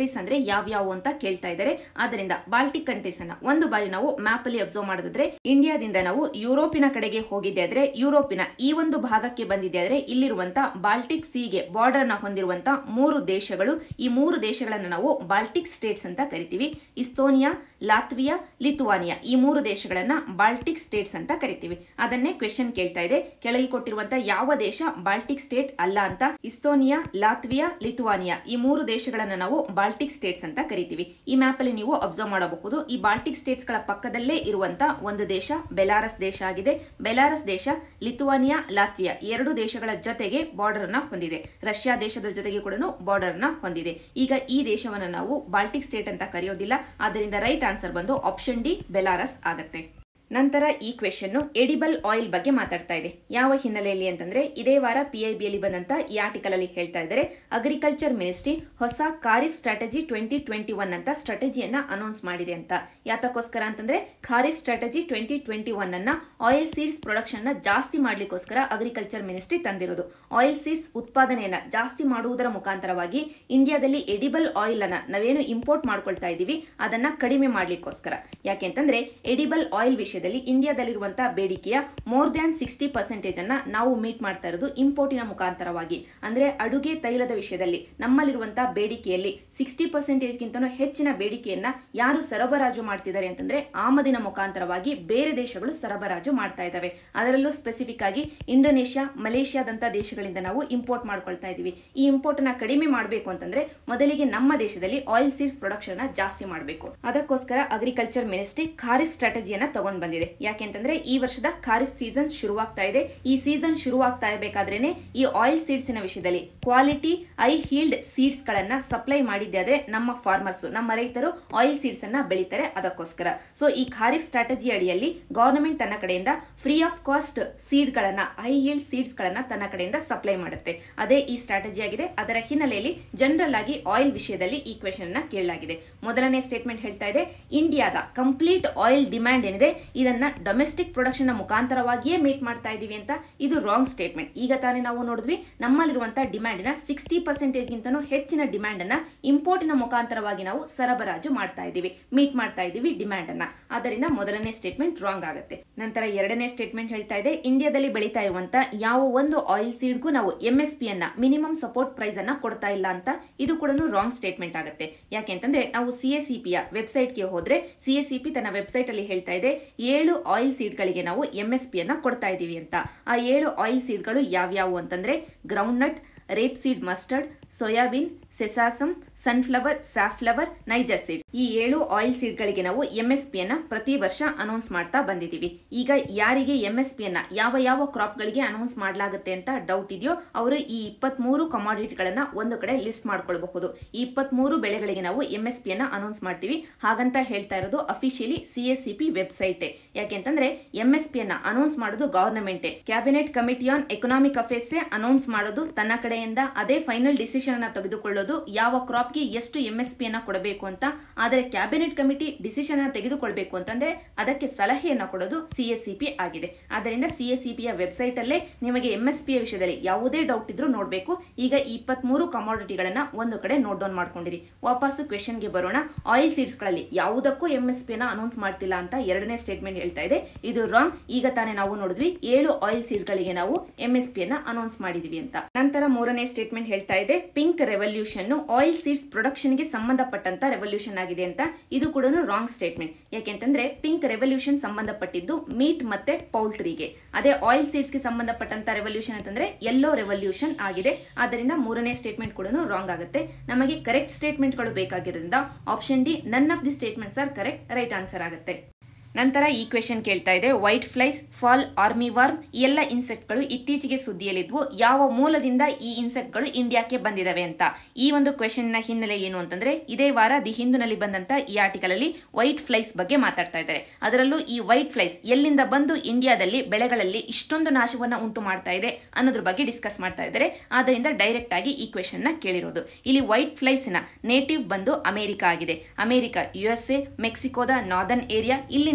ಕಂಟ್ರೀಸ್ ಅಂದ್ರೆ ಯಾವ್ಯಾವು ಅಂತ ಕೇಳ್ತಾ ಇದ್ದಾರೆ ಆದ್ದರಿಂದ ಬಾಲ್ಟಿಕ್ ಕಂಟ್ರೀಸ್ ಅನ್ನ ಒಂದು ಬಾರಿ ನಾವು ಮ್ಯಾಪ್ ಅಲ್ಲಿ ಅಬ್ಸರ್ವ್ ಮಾಡೋದಾದ್ರೆ ಇಂಡಿಯಾದಿಂದ ನಾವು ಯುರೋಪಿನ ಕಡೆಗೆ ಹೋಗಿದ್ದೆ ಆದ್ರೆ ಯುರೋಪಿನ ಈ ಒಂದು ಭಾಗಕ್ಕೆ ಬಂದಿದೆ ಆದ್ರೆ ಇಲ್ಲಿರುವಂತ ಬಾಲ್ಟಿಕ್ ಸೀಗೆ ಬಾರ್ಡರ್ ನ ಹೊಂದಿರುವಂತ ಮೂರು ದೇಶಗಳು ಈ ಮೂರು ದೇಶಗಳನ್ನು ನಾವು ಬಾಲ್ಟಿಕ್ ಸ್ಟೇಟ್ಸ್ ಅಂತ ಕರಿತೀವಿ ಇಸ್ತೋನಿಯಾ ಲಾತ್ವಿಯಾ ಲಿಥುವಾನಿಯಾ ಈ ಮೂರು ದೇಶಗಳನ್ನ ಬಾಲ್ಟಿಕ್ ಸ್ಟೇಟ್ಸ್ ಅಂತ ಕರಿತೀವಿ ಅದನ್ನೇ ಕ್ವೆಶನ್ ಕೇಳ್ತಾ ಇದೆ ಕೆಳಗೆ ಕೊಟ್ಟಿರುವಂತ ಯಾವ ದೇಶ ಬಾಲ್ಟಿಕ್ ಸ್ಟೇಟ್ ಅಲ್ಲ ಅಂತ ಇಸ್ತೋನಿಯಾ ಲಾತ್ವಿಯಾ ಲಿಥುವಾನಿಯಾ ಈ ಮೂರು ದೇಶಗಳನ್ನ ನಾವು ಬಾಲ್ಟಿಕ್ ಸ್ಟೇಟ್ಸ್ ಅಂತ ಕರಿತೀವಿ ಈ ಮ್ಯಾಪ್ ಅಲ್ಲಿ ನೀವು ಅಬ್ಸರ್ವ್ ಮಾಡಬಹುದು ಈ ಬಾಲ್ಟಿಕ್ ಸ್ಟೇಟ್ಸ್ ಗಳ ಪಕ್ಕದಲ್ಲೇ ಇರುವಂತ ಒಂದು ದೇಶ ಬೆಲಾರಸ್ ದೇಶ ಆಗಿದೆ ಬೆಲಾರಸ್ ದೇಶ ಲಿಥುವಾನಿಯಾ ಲಾತ್ವಿಯಾ ಎರಡು ದೇಶಗಳ ಜೊತೆಗೆ ಬಾರ್ಡರ್ ಅನ್ನ ಹೊಂದಿದೆ ರಷ್ಯಾ ದೇಶದ ಜೊತೆಗೆ ಕೂಡ ಬಾರ್ಡರ್ ನ ಹೊಂದಿದೆ ಈಗ ಈ ದೇಶವನ್ನ ನಾವು ಬಾಲ್ಟಿಕ್ ಸ್ಟೇಟ್ ಅಂತ ಕರೆಯೋದಿಲ್ಲ ಆದ್ದರಿಂದ ರೈಟ್ ಆನ್ಸರ್ ಬಂದು ಆಪ್ಷನ್ ಡಿ ಬೆಲಾರಸ್ ಆಗತ್ತೆ ನಂತರ ಈ ಕ್ವೆಶನ್ ಎಡಿಬಲ್ ಆಯಿಲ್ ಬಗ್ಗೆ ಮಾತಾಡ್ತಾ ಇದೆ ಯಾವ ಹಿನ್ನೆಲೆಯಲ್ಲಿ ಅಂತಂದ್ರೆ ಇದೇ ವಾರ ಪಿಐಬಿಯಲ್ಲಿ ಬಂದಂತ ಈ ಆರ್ಟಿಕಲ್ ಅಲ್ಲಿ ಹೇಳ್ತಾ ಇದ್ದಾರೆ ಅಗ್ರಿಕಲ್ಚರ್ ಮಿನಿಸ್ಟ್ರಿ ಹೊಸ kharif strategy twenty twenty one ಅಂತ ಸ್ಟ್ರಾಟಜಿಯನ್ನ ಅನೌನ್ಸ್ ಮಾಡಿದೆ ಅಂತ ಯಾತಕ್ಕೋಸ್ಕರ ಅಂತಂದ್ರೆ kharif strategy twenty twenty one ಅನ್ನ ಆಯಿಲ್ ಸೀಡ್ಸ್ ಪ್ರೊಡಕ್ಷನ್ ನ ಜಾಸ್ತಿ ಮಾಡ್ಲಿಕ್ಕೋಸ್ಕರ ಅಗ್ರಿಕಲ್ಚರ್ ಮಿನಿಸ್ಟ್ರಿ ತಂದಿರೋದು ಆಯಿಲ್ ಸೀಡ್ಸ್ ಉತ್ಪಾದನೆಯನ್ನ ಜಾಸ್ತಿ ಮಾಡುವುದರ ಮುಖಾಂತರವಾಗಿ ಇಂಡಿಯಾದಲ್ಲಿ ಎಡಿಬಲ್ ಆಯಿಲ್ ಅನ್ನ ನಾವೇನು ಇಂಪೋರ್ಟ್ ಮಾಡ್ಕೊಳ್ತಾ ಇದೀವಿ ಅದನ್ನ ಕಡಿಮೆ ಮಾಡ್ಲಿಕ್ಕೋಸ್ಕರ ಯಾಕೆಂತಂದ್ರೆ ಎಡಿಬಲ್ ಆಯಿಲ್ ವಿಷಯದಲ್ಲಿ ಇಂಡಿಯಾದಲ್ಲಿರುವಂತಹ ಬೇಡಿಕೆಯ ಮೋರ್ ದ್ಯಾನ್ ಸಿಕ್ಸ್ಟಿ ಪರ್ಸೆಂಟೇಜ್ ಅನ್ನ ನಾವು ಮೀಟ್ ಮಾಡ್ತಾ ಇರೋದು ಇಂಪೋರ್ಟಿನ ಮುಖಾಂತರವಾಗಿ ಅಂದ್ರೆ ಅಡುಗೆ ತೈಲದ ವಿಷಯದಲ್ಲಿ ನಮ್ಮಲ್ಲಿರುವಂತಹ ಬೇಡಿಕೆಯಲ್ಲಿ ಸಿಕ್ಸ್ಟಿ ಪರ್ಸೆಂಟೇಜ್ಗಿಂತನೂ ಹೆಚ್ಚಿನ ಬೇಡಿಕೆಯನ್ನ ಯಾರು ಸರಬರಾಜು ಮಾಡ್ತಿದ್ದಾರೆ ಅಂತಂದ್ರೆ ಆಮದಿನ ಮುಖಾಂತರವಾಗಿ ಬೇರೆ ದೇಶಗಳು ಸರಬರಾಜು ಮಾಡ್ತಾ ಇದ್ದಾವೆ ಅದರಲ್ಲೂ ಸ್ಪೆಸಿಫಿಕ್ ಆಗಿ ಇಂಡೋನೇಷ್ಯಾ ಮಲೇಷ್ಯಾದಂತ ದೇಶಗಳಿಂದ ನಾವು ಇಂಪೋರ್ಟ್ ಮಾಡ್ಕೊಳ್ತಾ ಇದೀವಿ ಈ ಇಂಪೋರ್ಟ್ ನ ಕಡಿಮೆ ಮಾಡಬೇಕು ಅಂತಂದ್ರೆ ಮೊದಲಿಗೆ ನಮ್ಮ ದೇಶದಲ್ಲಿ ಆಯಿಲ್ ಸೀಡ್ಸ್ ಪ್ರೊಡಕ್ಷನ್ ನ ಜಾಸ್ತಿ ಮಾಡಬೇಕು ಅದಕ್ಕೋಸ್ಕರ ಅಗ್ರಿಕಲ್ಚರ್ ಮಿನಿಸ್ಟ್ರಿ ಖಾರಿಫ್ ಸ್ಟ್ರಾಟಜಿಯನ್ನ ತಗೊಂಡ್ ಬಂದಿದೆ ಯಾಕೆಂತಂದ್ರೆ ಈ ವರ್ಷದ ಖಾರಿಫ್ ಸೀಸನ್ ಶುರುವಾಗ್ತಾ ಇದೆ ಈ ಸೀಸನ್ ಶುರುವಾಗ್ತಾ ಇರಬೇಕಾದ್ರೇನೆ ಈ ಆಯಿಲ್ ಸೀಡ್ಸಿನ ವಿಷಯದಲ್ಲಿ ಕ್ವಾಲಿಟಿ ಐ ಹೀಲ್ಡ್ ಸೀಡ್ಸ್ ಗಳನ್ನ ಸಪ್ಲೈ ಮಾಡಿದ್ದೆ ಆದ್ರೆ ನಮ್ಮ ಫಾರ್ಮರ್ಸ್ ನಮ್ಮ ರೈತರು ಆಯಿಲ್ ಸೀಡ್ಸ್ ಅನ್ನ ಬೆಳಿತಾರೆ ಅದಕ್ಕೋಸ್ಕರ ಸೊ ಈ ಖಾರಿಫ್ ಸ್ಟ್ರಾಟಜಿ ಅಡಿಯಲ್ಲಿ ಗವರ್ನಮೆಂಟ್ ತನ್ನ ಕಡೆಯಿಂದ ಫ್ರೀ ಆಫ್ ಕಾಸ್ಟ್ ಸೀಡ್ ಗಳನ್ನ ಹೈ ಹೀಲ್ಡ್ ಸೀಡ್ಸ್ ಗಳನ್ನ ತನ್ನ ಕಡೆಯಿಂದ ಸಪ್ಲೈ ಮಾಡುತ್ತೆ ಅದೇ ಈ ಸ್ಟ್ರಾಟಜಿ ಆಗಿದೆ ಅದರ ಹಿನ್ನೆಲೆಯಲ್ಲಿ ಜನರಲ್ ಆಗಿ ಆಯಿಲ್ ವಿಷಯದಲ್ಲಿ ಈ ಕ್ವೆಶನ್ ಅನ್ನ ಕೇಳಲಾಗಿದೆ ಮೊದಲನೇ ಸ್ಟೇಟ್ಮೆಂಟ್ ಹೇಳ್ತಾ ಇದೆ ಇಂಡಿಯಾದ ಕಂಪ್ಲೀಟ್ ಆಯಿಲ್ ಡಿಮ್ಯಾಂಡ್ ಏನಿದೆ ಇದನ್ನ ಡೊಮೆಸ್ಟಿಕ್ ಪ್ರೊಡಕ್ಷನ್ ನ ಮುಖಾಂತರವಾಗಿಯೇ ಮೀಟ್ ಮಾಡ್ತಾ ಇದೀವಿ ಅಂತ ಇದು ರಾಂಗ್ ಸ್ಟೇಟ್ಮೆಂಟ್ ಈಗ ತಾನೇ ನಾವು ನೋಡಿದ್ವಿ ನಮ್ಮಲ್ಲಿರುವಂತಹ ಡಿಮ್ಯಾಂಡಿನ ಸಿಕ್ಸ್ಟಿ ಪರ್ಸೆಂಟೇಜ್ ಗಿಂತನೂ ಹೆಚ್ಚಿನ ಡಿಮ್ಯಾಂಡ್ ಅನ್ನ ಇಂಪೋರ್ಟಿನ ಮುಖಾಂತರವಾಗಿ ನಾವು ಸರಬರಾಜು ಮಾಡ್ತಾ ಇದೀವಿ ಮೀಟ್ ಮಾಡ್ತಾ ಇದೀವಿ ಡಿಮ್ಯಾಂಡ್ ಅನ್ನ ಆದ್ದರಿಂದ ಮೊದಲನೇ ಸ್ಟೇಟ್ಮೆಂಟ್ ರಾಂಗ್ ಆಗುತ್ತೆ ನಂತರ ಎರಡನೇ ಸ್ಟೇಟ್ಮೆಂಟ್ ಹೇಳ್ತಾ ಇದೆ ಇಂಡಿಯಾದಲ್ಲಿ ಬೆಳೀತಾ ಇರುವಂತ ಯಾವ ಒಂದು ಆಯಿಲ್ ಸೀಡ್ಗೂ ನಾವು ಎಂ ಎಸ್ ಪಿ ಅನ್ನ ಮಿನಿಮಮ್ ಸಪೋರ್ಟ್ ಪ್ರೈಸ್ ಅನ್ನ ಕೊಡ್ತಾ ಇಲ್ಲ ಅಂತ ಇದು ಕೂಡ ರಾಂಗ್ ಸ್ಟೇಟ್ಮೆಂಟ್ ಆಗುತ್ತೆ ಯಾಕೆಂತಂದ್ರೆ ನಾವು ಸಿ ಎಸ್ ಸಿ ಪಿಯ ವೆಬ್ಸೈಟ್ಗೆ ಹೋದ್ರೆ ಸಿ ಎಸ್ ಸಿ ಪಿ ತನ್ನ ವೆಬ್ಸೈಟ್ ಅಲ್ಲಿ ಹೇಳ್ತಾ ಇದೆ ಏಳು ಆಯಿಲ್ ಸೀಡ್ಗಳಿಗೆ ನಾವು ಎಂ ಎಸ್ ಪಿ ಅನ್ನ ಕೊಡ್ತಾ ಇದೀವಿ ಅಂತ ಆ ಏಳು ಆಯಿಲ್ ಸೀಡ್ಗಳು ಯಾವ್ಯಾವು ಅಂತಂದ್ರೆ groundnut rapeseed mustard soybean sesame sunflower safflower niger seeds ಈ ಏಳು ಆಯಿಲ್ ಸೀಡ್ಗಳಿಗೆ ನಾವು ಎಂ ಎಸ್ ಪಿ ಅನ್ನ ಪ್ರತಿ ವರ್ಷ ಅನೌನ್ಸ್ ಮಾಡ್ತಾ ಬಂದಿದ್ದೀವಿ ಈಗ ಯಾರಿಗೆ ಎಂ ಎಸ್ ಪಿ ಅನ್ನ ಯಾವ ಯಾವ ಕ್ರಾಪ್ಗಳಿಗೆ ಅನೌನ್ಸ್ ಮಾಡಲಾಗುತ್ತೆ ಅಂತ ಡೌಟ್ ಇದೆಯೋ ಅವರು ಈ ಇಪ್ಪತ್ಮೂರು ಕಮಾಡಿಟಿಗಳನ್ನ ಒಂದು ಕಡೆ ಲಿಸ್ಟ್ ಮಾಡ್ಕೊಳ್ಬಹುದು ಈ ಇಪ್ಪತ್ಮೂರು ಬೆಳೆಗಳಿಗೆ ನಾವು ಎಂ ಎಸ್ ಪಿ ಅನ್ನ ಅನೌನ್ಸ್ ಮಾಡ್ತೀವಿ ಹಾಗಂತ ಹೇಳ್ತಾ ಇರೋದು officially C S C P website ಯಾಕೆಂತಂದ್ರೆ ಎಂ ಎಸ್ ಪಿ ಅನ್ನ ಅನೌನ್ಸ್ ಮಾಡೋದು government cabinet committee on economic affairs announce ಮಾಡೋದು ತನ್ನ ಕಡೆಯಿಂದ ಅದೇ ಫೈನಲ್ ಡಿಸಿಷನ್ ಅನ್ನ ತೆಗೆದುಕೊಳ್ಳೋದು ಯಾವ ಕ್ರಾಪ್ಗೆ ಎಷ್ಟು ಎಂ ಎಸ್ ಪಿ ಅನ್ನ ಕೊಡಬೇಕು ಅಂತ ಆದರೆ ಕ್ಯಾಬಿನೆಟ್ ಕಮಿಟಿ ಡಿಸಿಷನ್ ಅನ್ನ ತೆಗೆದುಕೊಳ್ಬೇಕು ಅಂತಂದ್ರೆ ಅದಕ್ಕೆ ಸಲಹೆಯನ್ನ ಕೊಡೋದು ಸಿ ಎಸ್ ಸಿ ಪಿ ಆಗಿದೆ ಆದ್ದರಿಂದ ಸಿ ಎಸ್ ಸಿ ಪಿಯ ವೆಬ್ಸೈಟ್ ಅಲ್ಲೇ ನಿಮಗೆ ಎಂ ಎಸ್ ಪಿ ವಿಷಯದಲ್ಲಿ ಯಾವುದೇ ಡೌಟ್ ಇದ್ರೂ ನೋಡಬೇಕು ಈಗ ಈ ಇಪ್ಪತ್ಮೂರು ಕಮಾಡಿಟಿಗಳನ್ನ ಒಂದು ಕಡೆ ನೋಟ್ ಡೌನ್ ಮಾಡ್ಕೊಂಡಿರಿ ವಾಪಸ್ಸು ಕ್ವೆಶನ್ಗೆ ಬರೋಣ ಆಯಿಲ್ ಸೀಡ್ಸ್ ಗಳಲ್ಲಿ ಯಾವುದಕ್ಕೂ ಎಂ ಎಸ್ ಪಿ ನ ಅನೌನ್ಸ್ ಮಾಡ್ತಿಲ್ಲ ಅಂತ ಎರಡನೇ ಸ್ಟೇಟ್ಮೆಂಟ್ ಹೇಳ್ತಾ ಇದೆ ಇದು ರಾಂಗ್ ಈಗ ತಾನೇ ನಾವು ನೋಡಿದ್ವಿ ಏಳು ಆಯಿಲ್ ಸೀಡ್ ಗಳಿಗೆ ನಾವು ಎಂ ಎಸ್ ಪಿ ಅನ್ನ ಅನೌನ್ಸ್ ಮಾಡಿದೀವಿ ಅಂತ ನಂತರ ಮೂರನೇ ಸ್ಟೇಟ್ಮೆಂಟ್ ಹೇಳ್ತಾ ಇದೆ pink revolution oil seeds production ಗೆ ಸಂಬಂಧಪಟ್ಟಂತ ರೆವಲ್ಯೂಷನ್ ಆಗಿದೆ ಅಂತ ಇದು ಕೂಡ ರಾಂಗ್ ಸ್ಟೇಟ್ಮೆಂಟ್ ಯಾಕೆಂತಂದ್ರೆ ಪಿಂಕ್ ರೆವಲ್ಯೂಷನ್ ಸಂಬಂಧಪಟ್ಟಿದ್ದು ಮೀಟ್ ಮತ್ತೆ ಪೌಲ್ಟ್ರಿಗೆ ಅದೇ ಆಯಿಲ್ ಸೀಡ್ಸ್ ಗೆ ಸಂಬಂಧಪಟ್ಟಂತ ರೆವಲ್ಯೂಷನ್ ಅಂತಂದ್ರೆ ಎಲ್ಲೋ ರೆವಲ್ಯೂಷನ್ ಆಗಿದೆ ಆದ್ದರಿಂದ ಮೂರನೇ ಸ್ಟೇಟ್ಮೆಂಟ್ ಕೂಡ ರಾಂಗ್ ಆಗುತ್ತೆ ನಮಗೆ ಕರೆಕ್ಟ್ ಸ್ಟೇಟ್ಮೆಂಟ್ ಗಳು ಬೇಕಾಗಿರೋದ್ರಿಂದ option D none of the statements are correct right answer ಆಗುತ್ತೆ ನಂತರ ಈ ಕ್ವೆಶನ್ ಕೇಳ್ತಾ ಇದೆ white flies fall army worm ಈ ಎಲ್ಲ ಇನ್ಸೆಕ್ಟ್ಗಳು ಇತ್ತೀಚೆಗೆ ಸುದ್ದಿಯಲ್ಲಿದ್ವು ಯಾವ ಮೂಲದಿಂದ ಈ ಇನ್ಸೆಕ್ಟ್ಗಳು ಇಂಡಿಯಾಕ್ಕೆ ಬಂದಿದಾವೆ ಅಂತ ಈ ಒಂದು ಕ್ವೆಶನ್ ನ ಹಿನ್ನೆಲೆ ಏನು ಅಂತಂದ್ರೆ ಇದೇ ವಾರ ದಿ ಹಿಂದೂನಲ್ಲಿ ಬಂದಂತ ಈ ಆರ್ಟಿಕಲ್ ಅಲ್ಲಿ ವೈಟ್ ಫ್ಲೈಸ್ ಬಗ್ಗೆ ಮಾತಾಡ್ತಾ ಇದ್ದಾರೆ ಅದರಲ್ಲೂ ಈ ವೈಟ್ ಫ್ಲೈಸ್ ಎಲ್ಲಿಂದ ಬಂದು ಇಂಡಿಯಾದಲ್ಲಿ ಬೆಳೆಗಳಲ್ಲಿ ಇಷ್ಟೊಂದು ನಾಶವನ್ನ ಉಂಟು ಮಾಡ್ತಾ ಇದೆ ಅನ್ನೋದ್ರ ಬಗ್ಗೆ ಡಿಸ್ಕಸ್ ಮಾಡ್ತಾ ಇದ್ದಾರೆ ಆದ್ದರಿಂದ ಡೈರೆಕ್ಟ್ ಆಗಿ ಈ ಕ್ವೆಶನ್ ನ ಕೇಳಿರೋದು ಇಲ್ಲಿ ವೈಟ್ ಫ್ಲೈಸ್ ನ ನೇಟಿವ್ ಬಂದು ಅಮೆರಿಕ ಆಗಿದೆ ಅಮೆರಿಕ ಯು ಎಸ್ ಎ ಮೆಕ್ಸಿಕೋದ ನಾರ್ದರ್ನ್ ಏರಿಯಾ ಇಲ್ಲಿಂದ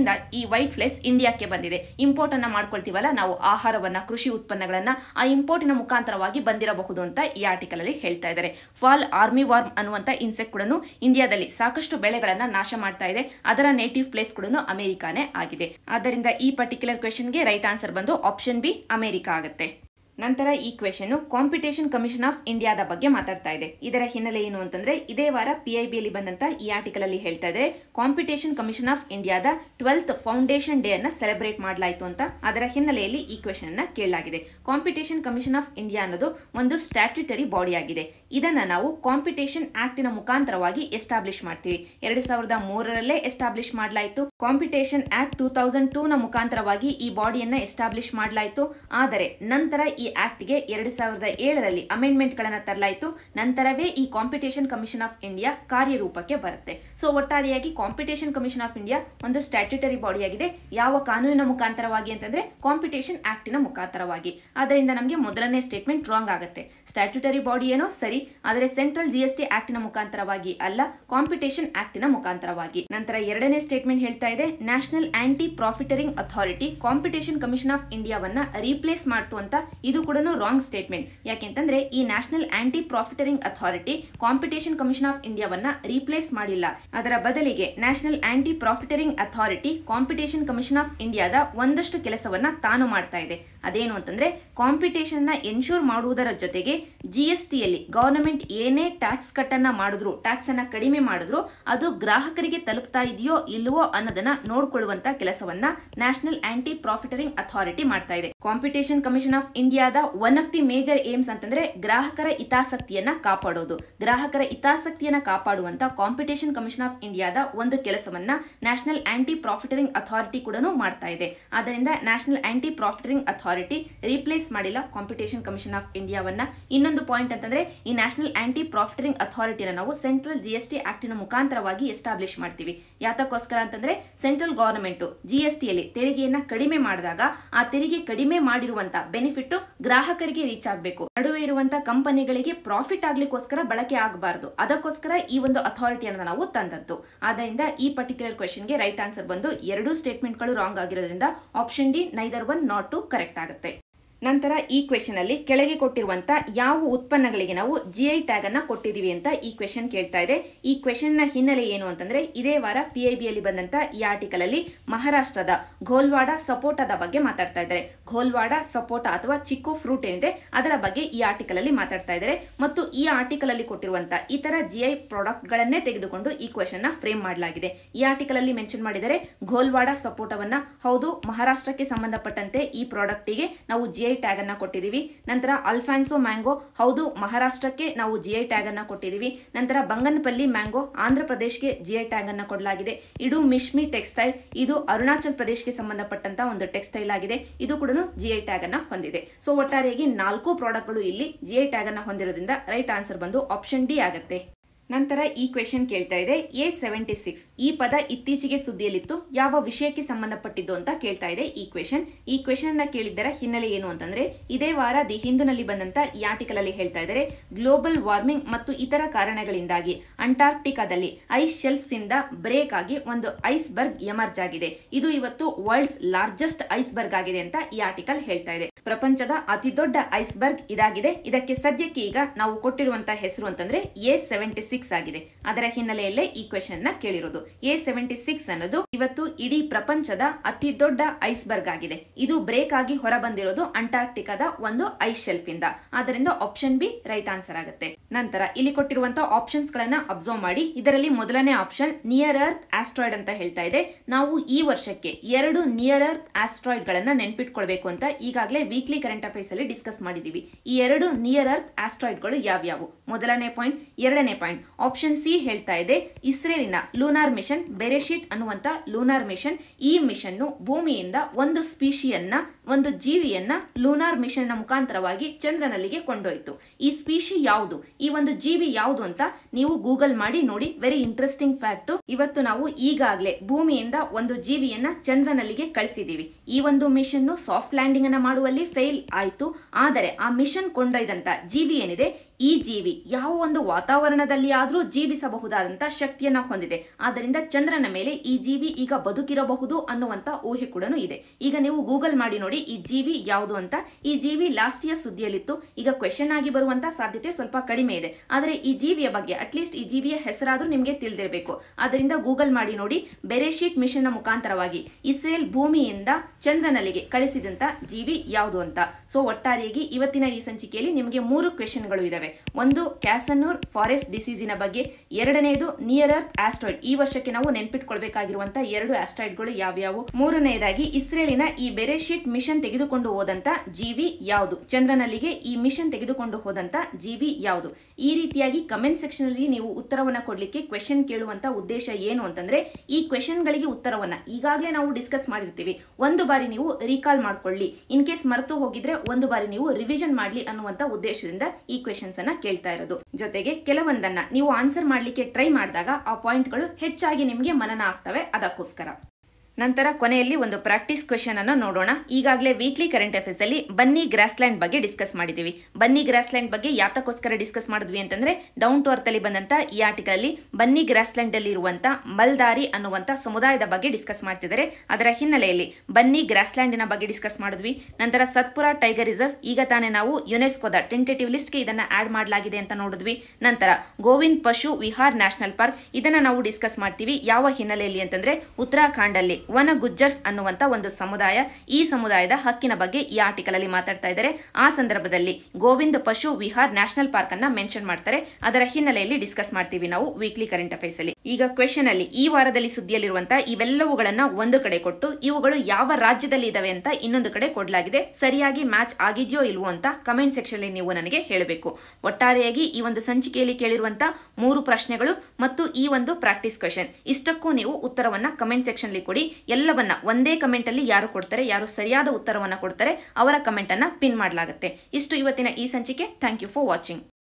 ಅಲ್ಲಿಂದ ಈ ವೈಟ್ ಫ್ಲೇಸ್ ಇಂಡಿಯಾಕ್ಕೆ ಬಂದಿದೆ ಇಂಪೋರ್ಟ್ ಅನ್ನ ಮಾಡ್ಕೊಳ್ತೀವಲ್ಲ ನಾವು ಆಹಾರವನ್ನ ಕೃಷಿ ಉತ್ಪನ್ನಗಳನ್ನ ಆ ಇಂಪೋರ್ಟಿನ ಮುಖಾಂತರವಾಗಿ ಬಂದಿರಬಹುದು ಅಂತ ಈ ಆರ್ಟಿಕಲ್ ಅಲ್ಲಿ ಹೇಳ್ತಾ ಇದ್ದಾರೆ ಫಾಲ್ ಆರ್ಮಿ ವಾರ್ಮ್ ಅನ್ನುವಂತ ಇನ್ಸೆಕ್ಟ್ ಕೂಡ ಇಂಡಿಯಾದಲ್ಲಿ ಸಾಕಷ್ಟು ಬೆಳೆಗಳನ್ನ ನಾಶ ಮಾಡ್ತಾ ಇದೆ ಅದರ ನೇಟಿವ್ ಪ್ಲೇಸ್ ಕೂಡ ಅಮೆರಿಕಾನೇ ಆಗಿದೆ ಆದ್ದರಿಂದ ಈ ಪರ್ಟಿಕ್ಯುಲರ್ ಕ್ವೆಶನ್ಗೆ ರೈಟ್ ಆನ್ಸರ್ ಬಂದು ಆಪ್ಷನ್ ಬಿ ಅಮೆರಿಕ ಆಗುತ್ತೆ ನಂತರ ಈ ಕ್ವೆಶನ್ ಕಾಂಪಿಟೇಷನ್ ಕಮಿಷನ್ ಆಫ್ ಇಂಡಿಯಾದ ಬಗ್ಗೆ ಮಾತಾಡ್ತಾ ಇದೆ ಇದರ ಹಿನ್ನೆಲೆ ಏನು ಅಂತಂದ್ರೆ ಇದೇ ವಾರ ಪಿಐಬಿಯಲ್ಲಿ ಬಂದಂತ ಈ ಆರ್ಟಿಕಲ್ ಅಲ್ಲಿ ಹೇಳ್ತಾ ಇದ್ದಾರೆ ಕಾಂಪಿಟೇಷನ್ ಕಮಿಷನ್ ಆಫ್ ಇಂಡಿಯಾದ ಟ್ವೆಲ್ತ್ ಫೌಂಡೇಶನ್ ಡೇ ಅನ್ನ ಸೆಲೆಬ್ರೇಟ್ ಮಾಡಲಾಯಿತು ಅಂತ ಅದರ ಹಿನ್ನೆಲೆಯಲ್ಲಿ ಈ ಕ್ವೆಶನ್ ಅನ್ನ ಕೇಳಲಾಗಿದೆ ಕಾಂಪಿಟೇಷನ್ ಕಮಿಷನ್ ಆಫ್ ಇಂಡಿಯಾ ಅನ್ನೋದು ಒಂದು ಸ್ಟ್ಯಾಟ್ಯುಟರಿ ಬಾಡಿ ಆಗಿದೆ ಇದನ್ನ ನಾವು ಕಾಂಪಿಟೇಷನ್ ಆಕ್ಟಿನ ಮುಖಾಂತರವಾಗಿ ಎಸ್ಟಾಬ್ಲಿಷ್ ಮಾಡ್ತೀವಿ ಎರಡು ಸಾವಿರದ ಮೂರರಲ್ಲೇ ಎಸ್ಟಾಬ್ಲಿಷ್ ಮಾಡಲಾಯಿತು competition act two thousand two ನ ಮುಖಾಂತರವಾಗಿ ಈ ಬಾಡಿಯನ್ನ ಎಸ್ಟಾಬ್ಲಿಷ್ ಮಾಡಲಾಯಿತು ಆದರೆ ನಂತರ ಈ ಆಕ್ಟ್ಗೆ ಎರಡು ಸಾವಿರದ ಏಳರಲ್ಲಿ ಅಮೆಂಡ್ಮೆಂಟ್ ಗಳನ್ನ ತರಲಾಯಿತು ನಂತರವೇ ಈ ಕಾಂಪಿಟೇಷನ್ ಕಮಿಷನ್ ಆಫ್ ಇಂಡಿಯಾ ಕಾರ್ಯರೂಪಕ್ಕೆ ಬರುತ್ತೆ ಸೊ ಒಟ್ಟಾರೆಯಾಗಿ ಕಾಂಪಿಟೇಷನ್ ಕಮಿಷನ್ ಆಫ್ ಇಂಡಿಯಾ ಒಂದು ಸ್ಟ್ಯಾಟ್ಯುಟರಿ ಬಾಡಿ ಆಗಿದೆ ಯಾವ ಕಾನೂನಿನ ಮುಖಾಂತರವಾಗಿ ಅಂತಂದ್ರೆ ಕಾಂಪಿಟೇಷನ್ ಆಕ್ಟಿನ ಮುಖಾಂತರವಾಗಿ ಆದ್ದರಿಂದ ನಮಗೆ ಮೊದಲನೇ ಸ್ಟೇಟ್ಮೆಂಟ್ ರಾಂಗ್ ಆಗುತ್ತೆ ಸ್ಟ್ಯಾಟ್ಯುಟರಿ ಬಾಡಿ ಏನೋ ಸರಿ ಆದರೆ ಸೆಂಟ್ರಲ್ ಜಿ ಎಸ್ ಟಿ ಆಕ್ಟಿನ ಮುಖಾಂತರವಾಗಿ ಅಲ್ಲ ಕಾಂಪಿಟೇಷನ್ ಆಕ್ಟಿನ ಮುಖಾಂತರವಾಗಿ ನಂತರ ಎರಡನೇ ಸ್ಟೇಟ್ಮೆಂಟ್ ಹೇಳ್ತಾ ಇದೆ national anti profiteering authority competition commission of ಇಂಡಿಯಾವನ್ನ ರೀಪ್ಲೇಸ್ ಮಾಡ್ತು ಅಂತ ಇದು ಕೂಡ ರಾಂಗ್ ಸ್ಟೇಟ್ಮೆಂಟ್ ಯಾಕೆಂತಂದ್ರೆ ಈ national anti profiteering authority competition commission of ಇಂಡಿಯಾವನ್ನ ರೀಪ್ಲೇಸ್ ಮಾಡಿಲ್ಲ ಅದರ ಬದಲಿಗೆ national anti profiteering authority competition commission of ಇಂಡಿಯಾದ ಒಂದಷ್ಟು ಕೆಲಸವನ್ನ ತಾನು ಮಾಡ್ತಾ ಇದೆ ಅದೇನು ಅಂತಂದ್ರೆ ಕಾಂಪಿಟೇಷನ್ ನ ಎನ್ಶೂರ್ ಮಾಡುವುದರ ಜೊತೆಗೆ ಜಿ ಎಸ್ ಟಿಯಲ್ಲಿ ಗವರ್ನಮೆಂಟ್ ಏನೇ ಟ್ಯಾಕ್ಸ್ ಕಟ್ ಅನ್ನ ಮಾಡಿದ್ರು ಟ್ಯಾಕ್ಸ್ ಅನ್ನ ಕಡಿಮೆ ಮಾಡಿದ್ರು ಅದು ಗ್ರಾಹಕರಿಗೆ ತಲುಪ್ತಾ ಇದೆಯೋ ಇಲ್ವೋ ಅನ್ನೋದನ್ನ ನೋಡ್ಕೊಳ್ಳುವಂತ ಕೆಲಸವನ್ನ ನ್ಯಾಷನಲ್ ಆಂಟಿ ಪ್ರಾಫಿಟರಿಂಗ್ ಅಥಾರಿಟಿ ಮಾಡ್ತಾ ಇದೆ ಕಾಂಪಿಟೇಷನ್ ಕಮಿಷನ್ ಆಫ್ ಇಂಡಿಯಾದ one of the major aims ಅಂತಂದ್ರೆ ಗ್ರಾಹಕರ ಹಿತಾಸಕ್ತಿಯನ್ನ ಕಾಪಾಡೋದು ಗ್ರಾಹಕರ ಹಿತಾಸಕ್ತಿಯನ್ನ ಕಾಪಾಡುವಂತ ಕಾಂಪಿಟೇಷನ್ ಕಮಿಷನ್ ಆಫ್ ಇಂಡಿಯಾದ ಒಂದು ಕೆಲಸವನ್ನ ನ್ಯಾಷನಲ್ ಆಂಟಿ ಪ್ರಾಫಿಟರಿಂಗ್ ಅಥಾರಿಟಿ ಕೂಡ ಮಾಡ್ತಾ ಇದೆ ಆದ್ದರಿಂದ national anti profiteering authority replace ಮಾಡಿಲ್ಲ ಕಾಂಪಿಟೇಷನ್ ಕಮಿಷನ್ ಆಫ್ ಇಂಡಿಯಾವನ್ನ ಇನ್ನೊಂದು ಪಾಯಿಂಟ್ ಅಂತಂದ್ರೆ ಈ ನ್ಯಾಷನಲ್ ಆಂಟಿ ಪ್ರಾಫಿಟರಿಂಗ್ ಅಥಾರಿಟಿನ ನಾವು ಸೆಂಟ್ರಲ್ ಜಿ ಎಸ್ ಟಿ ಆಕ್ಟಿನ ಮುಖಾಂತರವಾಗಿ ಎಸ್ಟಾಬ್ಲಿಷ್ ಮಾಡ್ತೀವಿ ಯಾತಕ್ಕೋಸ್ಕರ ಅಂತಂದ್ರೆ ಸೆಂಟ್ರಲ್ ಗವರ್ನಮೆಂಟ್ ಜಿ ಎಸ್ ಟಿಯಲ್ಲಿ ತೆರಿಗೆಯನ್ನ ಕಡಿಮೆ ಮಾಡಿದಾಗ ಆ ತೆರಿಗೆ ಕಡಿಮೆ ಮಾಡಿರುವಂತ ಬೆನಿಫಿಟ್ ಗ್ರಾಹಕರಿಗೆ ರೀಚ್ ಆಗಬೇಕು ನಡುವೆ ಇರುವಂತ ಕಂಪನಿಗಳಿಗೆ ಪ್ರಾಫಿಟ್ ಆಗ್ಲಿಕ್ಕೋಸ್ಕರ ಬಳಕೆ ಆಗಬಾರದು ಅದಕ್ಕೋಸ್ಕರ ಈ ಒಂದು ಅಥಾರಿಟಿಯನ್ನು ನಾವು ತಂದದ್ದು ಆದ್ದರಿಂದ ಈ ಪರ್ಟಿಕ್ಯುಲರ್ ಕ್ವೆಶನ್ಗೆ ರೈಟ್ ಆನ್ಸರ್ ಬಂದು ಎರಡು ಸ್ಟೇಟ್ಮೆಂಟ್ಗಳು ರಾಂಗ್ ಆಗಿರೋದ್ರಿಂದ option D neither one not two correct ಆಗುತ್ತೆ ನಂತರ ಈ ಕ್ವೆಶನ್ ಅಲ್ಲಿ ಕೆಳಗೆ ಕೊಟ್ಟಿರುವಂತ ಯಾವ ಉತ್ಪನ್ನಗಳಿಗೆ ನಾವು ಜಿ ಐ ಟ್ಯಾಗ್ ಅನ್ನ ಕೊಟ್ಟಿದೀವಿ ಅಂತ ಈ ಕ್ವೆಶನ್ ಕೇಳ್ತಾ ಇದೆ ಈ ಕ್ವೆಶನ್ ನ ಹಿನ್ನೆಲೆ ಏನು ಅಂತಂದ್ರೆ ಇದೇ ವಾರ ಪಿ ಐ ಬಿಯಲ್ಲಿ ಬಂದಂತ ಈ ಆರ್ಟಿಕಲ್ ಅಲ್ಲಿ ಮಹಾರಾಷ್ಟ್ರದ ಘೋಲ್ವಾಡ ಸಪೋಟದ ಬಗ್ಗೆ ಮಾತಾಡ್ತಾ ಇದ್ದಾರೆ ಘೋಲ್ವಾಡ ಸಪೋಟ ಅಥವಾ ಚಿಕ್ಕು ಫ್ರೂಟ್ ಏನಿದೆ ಅದರ ಬಗ್ಗೆ ಈ ಆರ್ಟಿಕಲ್ ಅಲ್ಲಿ ಮಾತಾಡ್ತಾ ಇದ್ದಾರೆ ಮತ್ತು ಈ ಆರ್ಟಿಕಲ್ ಅಲ್ಲಿ ಕೊಟ್ಟಿರುವಂತ ಇತರ ಜಿ ಐ ಪ್ರಾಡಕ್ಟ್ ಗಳನ್ನೇ ತೆಗೆದುಕೊಂಡು ಈ ಕ್ವೆಶನ್ ನ ಫ್ರೇಮ್ ಮಾಡಲಾಗಿದೆ ಈ ಆರ್ಟಿಕಲ್ ಅಲ್ಲಿ ಮೆನ್ಷನ್ ಮಾಡಿದರೆ ಘೋಲ್ವಾಡ ಸಪೋಟವನ್ನ ಹೌದು ಮಹಾರಾಷ್ಟ್ರಕ್ಕೆ ಸಂಬಂಧಪಟ್ಟಂತೆ ಈ ಪ್ರಾಡಕ್ಟಿಗೆ ನಾವು ಜಿ ಐ ಟ್ಯಾಗ್ ಅನ್ನ ಕೊಟ್ಟಿದೀವಿ ನಂತರ ಅಲ್ಫಾನ್ಸೋ ಮ್ಯಾಂಗೋ ಹೌದು ಮಹಾರಾಷ್ಟ್ರಕ್ಕೆ ನಾವು ಜಿ ಐ ಟ್ಯಾಗ್ ಅನ್ನ ಕೊಟ್ಟಿದೀವಿ ನಂತರ ಬಂಗನಪಲ್ಲಿ ಮ್ಯಾಂಗೋ ಆಂಧ್ರ ಪ್ರದೇಶ್ಗೆ ಜಿ ಐ ಟ್ಯಾಗ್ ಅನ್ನ ಕೊಡಲಾಗಿದೆ ಇದು ಮಿಶ್ಮಿ ಟೆಕ್ಸ್ಟೈಲ್ ಇದು ಅರುಣಾಚಲ್ ಪ್ರದೇಶ್ಗೆ ಸಂಬಂಧಪಟ್ಟಂತ ಒಂದು ಟೆಕ್ಸ್ಟೈಲ್ ಆಗಿದೆ ಇದು ಕೂಡ ಜಿ ಐ ಟ್ಯಾಗ್ ಅನ್ನ ಹೊಂದಿದೆ ಸೊ ಒಟ್ಟಾರೆಯಾಗಿ ನಾಲ್ಕು ಪ್ರಾಡಕ್ಟ್ಗಳು ಇಲ್ಲಿ ಜಿ ಐ ಟ್ಯಾಗ್ ಅನ್ನ ಹೊಂದಿರೋದ್ರಿಂದ ರೈಟ್ ಆನ್ಸರ್ ಬಂದು ಆಪ್ಷನ್ ಡಿ ಆಗುತ್ತೆ ನಂತರ ಈ ಕ್ವೆಶನ್ ಕೇಳ್ತಾ ಇದೆ ಎ ಸೆವೆಂಟಿ ಸಿಕ್ಸ್ ಈ ಪದ ಇತ್ತೀಚೆಗೆ ಸುದ್ದಿಯಲ್ಲಿತ್ತು ಯಾವ ವಿಷಯಕ್ಕೆ ಸಂಬಂಧಪಟ್ಟಿದ್ದು ಅಂತ ಕೇಳ್ತಾ ಇದೆ ಈ ಕ್ವೆಶನ್ ಈ ಕ್ವೆಶನ್ ನ ಕೇಳಿದ್ದರ ಹಿನ್ನೆಲೆ ಏನು ಅಂತಂದ್ರೆ ಇದೇ ವಾರ ದಿ ಹಿಂದೂನಲ್ಲಿ ಬಂದಂತ ಈ ಆರ್ಟಿಕಲ್ ಅಲ್ಲಿ ಹೇಳ್ತಾ ಇದ್ದಾರೆ ಗ್ಲೋಬಲ್ ವಾರ್ಮಿಂಗ್ ಮತ್ತು ಇತರ ಕಾರಣಗಳಿಂದಾಗಿ ಅಂಟಾರ್ಕ್ಟಿಕಾದಲ್ಲಿ ಐಸ್ ಶೆಲ್ಫ್ಸ್ ಇಂದ ಬ್ರೇಕ್ ಆಗಿ ಒಂದು ಐಸ್ ಬರ್ಗ್ ಎಮರ್ಜ್ ಆಗಿದೆ ಇದು ಇವತ್ತು ವರ್ಲ್ಡ್ಸ್ ಲಾರ್ಜೆಸ್ಟ್ ಐಸ್ ಬರ್ಗ್ ಆಗಿದೆ ಅಂತ ಈ ಆರ್ಟಿಕಲ್ ಹೇಳ್ತಾ ಇದೆ ಪ್ರಪಂಚದ ಅತಿ ದೊಡ್ಡ ಐಸ್ ಬರ್ಗ್ ಇದಾಗಿದೆ ಇದಕ್ಕೆ ಸದ್ಯಕ್ಕೆ ಈಗ ನಾವು ಕೊಟ್ಟಿರುವಂತಹ ಹೆಸರು ಅಂತಂದ್ರೆ ಎ ಸೆವೆಂಟಿ ಸಿಕ್ಸ್ ಆಗಿದೆ ಅದರ ಹಿನ್ನೆಲೆಯಲ್ಲೇ ಈ ಕ್ವೆಶನ್ ನ ಕೇಳಿರೋದು ಎ ಸೆವೆಂಟಿ ಸಿಕ್ಸ್ ಅನ್ನೋದು ಇವತ್ತು ಇಡೀ ಪ್ರಪಂಚದ ಅತಿ ದೊಡ್ಡ ಐಸ್ ಬರ್ಗ್ ಆಗಿದೆ ಇದು ಬ್ರೇಕ್ ಆಗಿ ಹೊರ ಬಂದಿರೋದು ಅಂಟಾರ್ಕ್ಟಿಕಾದ ಒಂದು ಐಸ್ ಶೆಲ್ಫ್ ಇಂದ ಆದ್ದರಿಂದ ಆಪ್ಷನ್ ಬಿ ರೈಟ್ ಆನ್ಸರ್ ಆಗುತ್ತೆ ನಂತರ ಇಲ್ಲಿ ಕೊಟ್ಟಿರುವಂತಹ ಆಪ್ಷನ್ಸ್ ಗಳನ್ನ ಅಬ್ಸರ್ವ್ ಮಾಡಿ ಇದರಲ್ಲಿ ಮೊದಲನೇ ಆಪ್ಷನ್ ನಿಯರ್ ಅರ್ತ್ ಆಸ್ಟ್ರಾಯ್ಡ್ ಅಂತ ಹೇಳ್ತಾ ಇದೆ ನಾವು ಈ ವರ್ಷಕ್ಕೆ ಎರಡು ನಿಯರ್ ಅರ್ತ್ ಆಸ್ಟ್ರಾಯ್ಡ್ ಗಳನ್ನ ನೆನ್ಪಿಟ್ಕೊಳ್ಬೇಕು ಅಂತ ಈಗಾಗಲೇ ವೀಕ್ಲಿ ಕರೆಂಟ್ ಅಫೇರ್ಸ್ ಅಲ್ಲಿ ಡಿಸ್ಕಸ್ ಮಾಡಿದೀವಿ ಈ ಎರಡು ನಿಯರ್ ಅರ್ತ್ ಆಸ್ಟ್ರಾಯ್ಡ್ ಗಳು ಯಾವ್ಯಾವು ಮೊದಲನೇ ಪಾಯಿಂಟ್ ಎರಡನೇ ಪಾಯಿಂಟ್ ಆಪ್ಷನ್ ಸಿ ಹೇಳ್ತಾ ಇದೆ ಇಸ್ರೇಲಿನ ಲೂನಾರ್ ಮಿಷನ್ ಬೆರೆಶಿಟ್ ಅನ್ನುವಂತ ಲೂನಾರ್ ಮಿಷನ್ ಈ ಮಿಷನ್ ಭೂಮಿಯಿಂದ ಒಂದು ಸ್ಪೀಶಿಯನ್ನ ಒಂದು ಜೀವಿಯನ್ನ ಲೂನಾರ್ ಮಿಷನ್ ನ ಮುಖಾಂತರವಾಗಿ ಚಂದ್ರನಲ್ಲಿಗೆ ಕೊಂಡೊಯ್ತು ಈ ಸ್ಪೀಶಿ ಯಾವುದು ಈ ಒಂದು ಜೀವಿ ಯಾವುದು ಅಂತ ನೀವು ಗೂಗಲ್ ಮಾಡಿ ನೋಡಿ ವೆರಿ ಇಂಟ್ರೆಸ್ಟಿಂಗ್ ಫ್ಯಾಕ್ಟ್ ಇವತ್ತು ನಾವು ಈಗಾಗಲೇ ಭೂಮಿಯಿಂದ ಒಂದು ಜೀವಿಯನ್ನ ಚಂದ್ರನಲ್ಲಿಗೆ ಕಳಿಸಿದೀವಿ ಈ ಒಂದು ಮಿಷನ್ ಸಾಫ್ಟ್ ಲ್ಯಾಂಡಿಂಗ್ ಅನ್ನ ಮಾಡುವಲ್ಲಿ ಫೇಲ್ ಆಯ್ತು ಆದರೆ ಆ ಮಿಷನ್ ಕೊಂಡೊಯ್ದಂತ ಜೀವಿ ಏನಿದೆ ಈ ಜೀವಿ ಯಾವ ಒಂದು ವಾತಾವರಣದಲ್ಲಿ ಆದರೂ ಜೀವಿಸಬಹುದಾದಂತ ಶಕ್ತಿಯನ್ನ ಹೊಂದಿದೆ ಆದ್ದರಿಂದ ಚಂದ್ರನ ಮೇಲೆ ಈ ಜೀವಿ ಈಗ ಬದುಕಿರಬಹುದು ಅನ್ನುವಂತ ಊಹೆ ಕೂಡ ಇದೆ ಈಗ ನೀವು ಗೂಗಲ್ ಮಾಡಿ ನೋಡಿ ಈ ಜೀವಿ ಯಾವುದು ಅಂತ ಈ ಜೀವಿ ಲಾಸ್ಟ್ ಇಯರ್ ಸುದ್ದಿಯಲ್ಲಿತ್ತು ಈಗ ಕ್ವೆಶನ್ ಆಗಿ ಬರುವಂತ ಸಾಧ್ಯತೆ ಸ್ವಲ್ಪ ಕಡಿಮೆ ಇದೆ ಆದರೆ ಈ ಜೀವಿಯ ಬಗ್ಗೆ ಅಟ್ಲೀಸ್ಟ್ ಈ ಜೀವಿಯ ಹೆಸರಾದ್ರೂ ನಿಮಗೆ ತಿಳಿದಿರಬೇಕು ಆದ್ದರಿಂದ ಗೂಗಲ್ ಮಾಡಿ ನೋಡಿ ಬೆರೆಶೀಟ್ ಮಿಷನ್ ನ ಮುಖಾಂತರವಾಗಿ ಇಸ್ರೇಲ್ ಭೂಮಿಯಿಂದ ಚಂದ್ರನಲ್ಲಿಗೆ ಕಳಿಸಿದಂತ ಜೀವಿ ಯಾವುದು ಅಂತ ಸೊ ಒಟ್ಟಾರೆಯಾಗಿ ಇವತ್ತಿನ ಈ ಸಂಚಿಕೆಯಲ್ಲಿ ನಿಮಗೆ ಮೂರು ಕ್ವೆಶನ್ಗಳು ಇದಾವೆ ಒಂದು ಕ್ಯಾಸನೂರ್ ಫಾರೆಸ್ಟ್ ಡಿಸೀಸಿನ ಬಗ್ಗೆ ಎರಡನೇದು ನಿಯರ್ ಅರ್ತ್ ಆಸ್ಟ್ರಾಯ್ಡ್ ಈ ವರ್ಷಕ್ಕೆ ನಾವು ನೆನ್ಪಿಟ್ಕೊಳ್ಬೇಕಾಗಿರುವಂತಹ ಎರಡು ಆಸ್ಟ್ರಾಯ್ಡ್ಗಳು ಯಾವ್ಯಾವು ಮೂರನೆಯದಾಗಿ ಇಸ್ರೇಲಿನ ಈ ಬೆರೆಶೀಟ್ ಮಿಷನ್ ತೆಗೆದುಕೊಂಡು ಹೋದಂತ ಜೀವಿ ಯಾವುದು ಚಂದ್ರನಲ್ಲಿಗೆ ಈ ಮಿಷನ್ ತೆಗೆದುಕೊಂಡು ಹೋದಂತ ಜೀವಿ ಯಾವುದು ಈ ರೀತಿಯಾಗಿ ಕಮೆಂಟ್ ಸೆಕ್ಷನ್ ಅಲ್ಲಿ ನೀವು ಉತ್ತರವನ್ನ ಕೊಡ್ಲಿಕ್ಕೆ ಕ್ವೆಶನ್ ಕೇಳುವಂತ ಉದ್ದೇಶ ಏನು ಅಂತಂದ್ರೆ ಈ ಕ್ವೆಶನ್ ಗಳಿಗೆ ಉತ್ತರವನ್ನ ಈಗಾಗಲೇ ನಾವು ಡಿಸ್ಕಸ್ ಮಾಡಿರ್ತೀವಿ ಒಂದು ಬಾರಿ ನೀವು ರೀಕಾಲ್ ಮಾಡ್ಕೊಳ್ಳಿ ಇನ್ ಕೇಸ್ ಮರೆತು ಹೋಗಿದ್ರೆ ಒಂದು ಬಾರಿ ನೀವು ರಿವಿಷನ್ ಮಾಡ್ಲಿ ಅನ್ನುವಂತ ಉದ್ದೇಶದಿಂದ ಈ ಕ್ವೆಶನ್ಸ್ ಅನ್ನ ಕೇಳ್ತಾ ಇರೋದು ಜೊತೆಗೆ ಕೆಲವೊಂದನ್ನ ನೀವು ಆನ್ಸರ್ ಮಾಡ್ಲಿಕ್ಕೆ ಟ್ರೈ ಮಾಡಿದಾಗ ಆ ಪಾಯಿಂಟ್ಗಳು ಹೆಚ್ಚಾಗಿ ನಿಮಗೆ ಮನನ ಆಗ್ತವೆ ಅದಕ್ಕೋಸ್ಕರ ನಂತರ ಕೊನೆಯಲ್ಲಿ ಒಂದು ಪ್ರಾಕ್ಟೀಸ್ ಕ್ವೆಶನ್ ಅನ್ನು ನೋಡೋಣ ಈಗಾಗಲೇ ವೀಕ್ಲಿ ಕರೆಂಟ್ ಅಫೇರ್ಸ್ ಅಲ್ಲಿ ಬನ್ನಿ ಗ್ರಾಸ್ಲ್ಯಾಂಡ್ ಬಗ್ಗೆ ಡಿಸ್ಕಸ್ ಮಾಡಿದೀವಿ ಬನ್ನಿ ಗ್ರಾಸ್ಲ್ಯಾಂಡ್ ಬಗ್ಗೆ ಯಾತಕ್ಕೋಸ್ಕರ ಡಿಸ್ಕಸ್ ಮಾಡಿದ್ವಿ ಅಂತಂದ್ರೆ ಡೌನ್ ಟು ಅರ್ತ್ ಅಲ್ಲಿ ಬಂದಂತ ಈ ಆರ್ಟಿಕಲ್ ಅಲ್ಲಿ ಬನ್ನಿ ಗ್ರಾಸ್ಲ್ಯಾಂಡ್ ಅಲ್ಲಿ ಇರುವಂತ ಮಲ್ದಾರಿ ಅನ್ನುವಂತ ಸಮುದಾಯದ ಬಗ್ಗೆ ಡಿಸ್ಕಸ್ ಮಾಡ್ತಿದ್ದಾರೆ ಅದರ ಹಿನ್ನೆಲೆಯಲ್ಲಿ ಬನ್ನಿ ಗ್ರಾಸ್ಲ್ಯಾಂಡಿನ ಬಗ್ಗೆ ಡಿಸ್ಕಸ್ ಮಾಡಿದ್ವಿ ನಂತರ ಸತ್ಪುರ ಟೈಗರ್ ರಿಸರ್ವ್ ಈಗ ತಾನೇ ನಾವು ಯುನೆಸ್ಕೋದ ಟೆಂಟೇಟಿವ್ ಲಿಸ್ಟ್ಗೆ ಇದನ್ನ ಆಡ್ ಮಾಡಲಾಗಿದೆ ಅಂತ ನೋಡಿದ್ವಿ ನಂತರ ಗೋವಿಂದ್ ಪಶು ವಿಹಾರ್ ನ್ಯಾಷನಲ್ ಪಾರ್ಕ್ ಇದನ್ನ ನಾವು ಡಿಸ್ಕಸ್ ಮಾಡ್ತೀವಿ ಯಾವ ಹಿನ್ನೆಲೆಯಲ್ಲಿ ಅಂತಂದ್ರೆ ಉತ್ತರಾಖಂಡ್ ಅಲ್ಲಿ ವನ ಗುಜ್ಜರ್ಸ್ ಅನ್ನುವಂತ ಒಂದು ಸಮುದಾಯ ಈ ಸಮುದಾಯದ ಹಕ್ಕಿನ ಬಗ್ಗೆ ಈ ಆರ್ಟಿಕಲ್ ಅಲ್ಲಿ ಮಾತಾಡ್ತಾ ಇದ್ದಾರೆ ಆ ಸಂದರ್ಭದಲ್ಲಿ ಗೋವಿಂದ್ ಪಶು ವಿಹಾರ್ ನ್ಯಾಷನಲ್ ಪಾರ್ಕ್ ಅನ್ನ ಮೆನ್ಷನ್ ಮಾಡ್ತಾರೆ ಅದರ ಹಿನ್ನೆಲೆಯಲ್ಲಿ ಡಿಸ್ಕಸ್ ಮಾಡ್ತೀವಿ ನಾವು ವೀಕ್ಲಿ ಕರೆಂಟ್ ಅಫೇರ್ಸ್ ಅಲ್ಲಿ ಈಗ ಕ್ವೆಶನ್ ಅಲ್ಲಿ ಈ ವಾರದಲ್ಲಿ ಸುದ್ದಿಯಲ್ಲಿರುವಂತಹ ಇವೆಲ್ಲವುಗಳನ್ನ ಒಂದು ಕಡೆ ಕೊಟ್ಟು ಇವುಗಳು ಯಾವ ರಾಜ್ಯದಲ್ಲಿ ಇದಾವೆ ಅಂತ ಇನ್ನೊಂದು ಕಡೆ ಕೊಡಲಾಗಿದೆ ಸರಿಯಾಗಿ ಮ್ಯಾಚ್ ಆಗಿದೆಯೋ ಇಲ್ವೋ ಅಂತ ಕಮೆಂಟ್ ಸೆಕ್ಷನ್ ಅಲ್ಲಿ ನೀವು ನನಗೆ ಹೇಳಬೇಕು ಒಟ್ಟಾರೆಯಾಗಿ ಈ ಒಂದು ಸಂಚಿಕೆಯಲ್ಲಿ ಕೇಳಿರುವಂತ ಮೂರು ಪ್ರಶ್ನೆಗಳು ಮತ್ತು ಈ ಒಂದು ಪ್ರಾಕ್ಟೀಸ್ ಕ್ವೆಶನ್ ಇಷ್ಟಕ್ಕೂ ನೀವು ಉತ್ತರವನ್ನ ಕಮೆಂಟ್ ಸೆಕ್ಷನ್ ಅಲ್ಲಿ ಕೊಡಿ ಎಲ್ಲವನ್ನ ಒಂದೇ ಕಮೆಂಟ್ ಅಲ್ಲಿ ಯಾರು ಕೊಡ್ತಾರೆ ಯಾರು ಸರಿಯಾದ ಉತ್ತರವನ್ನ ಕೊಡ್ತಾರೆ ಅವರ ಕಮೆಂಟ್ ಅನ್ನ ಪಿನ್ ಮಾಡಲಾಗುತ್ತೆ ಇಷ್ಟು ಇವತ್ತಿನ ಈ ಸಂಚಿಕೆ ಥ್ಯಾಂಕ್ ಯು ಫಾರ್ ವಾಚಿಂಗ್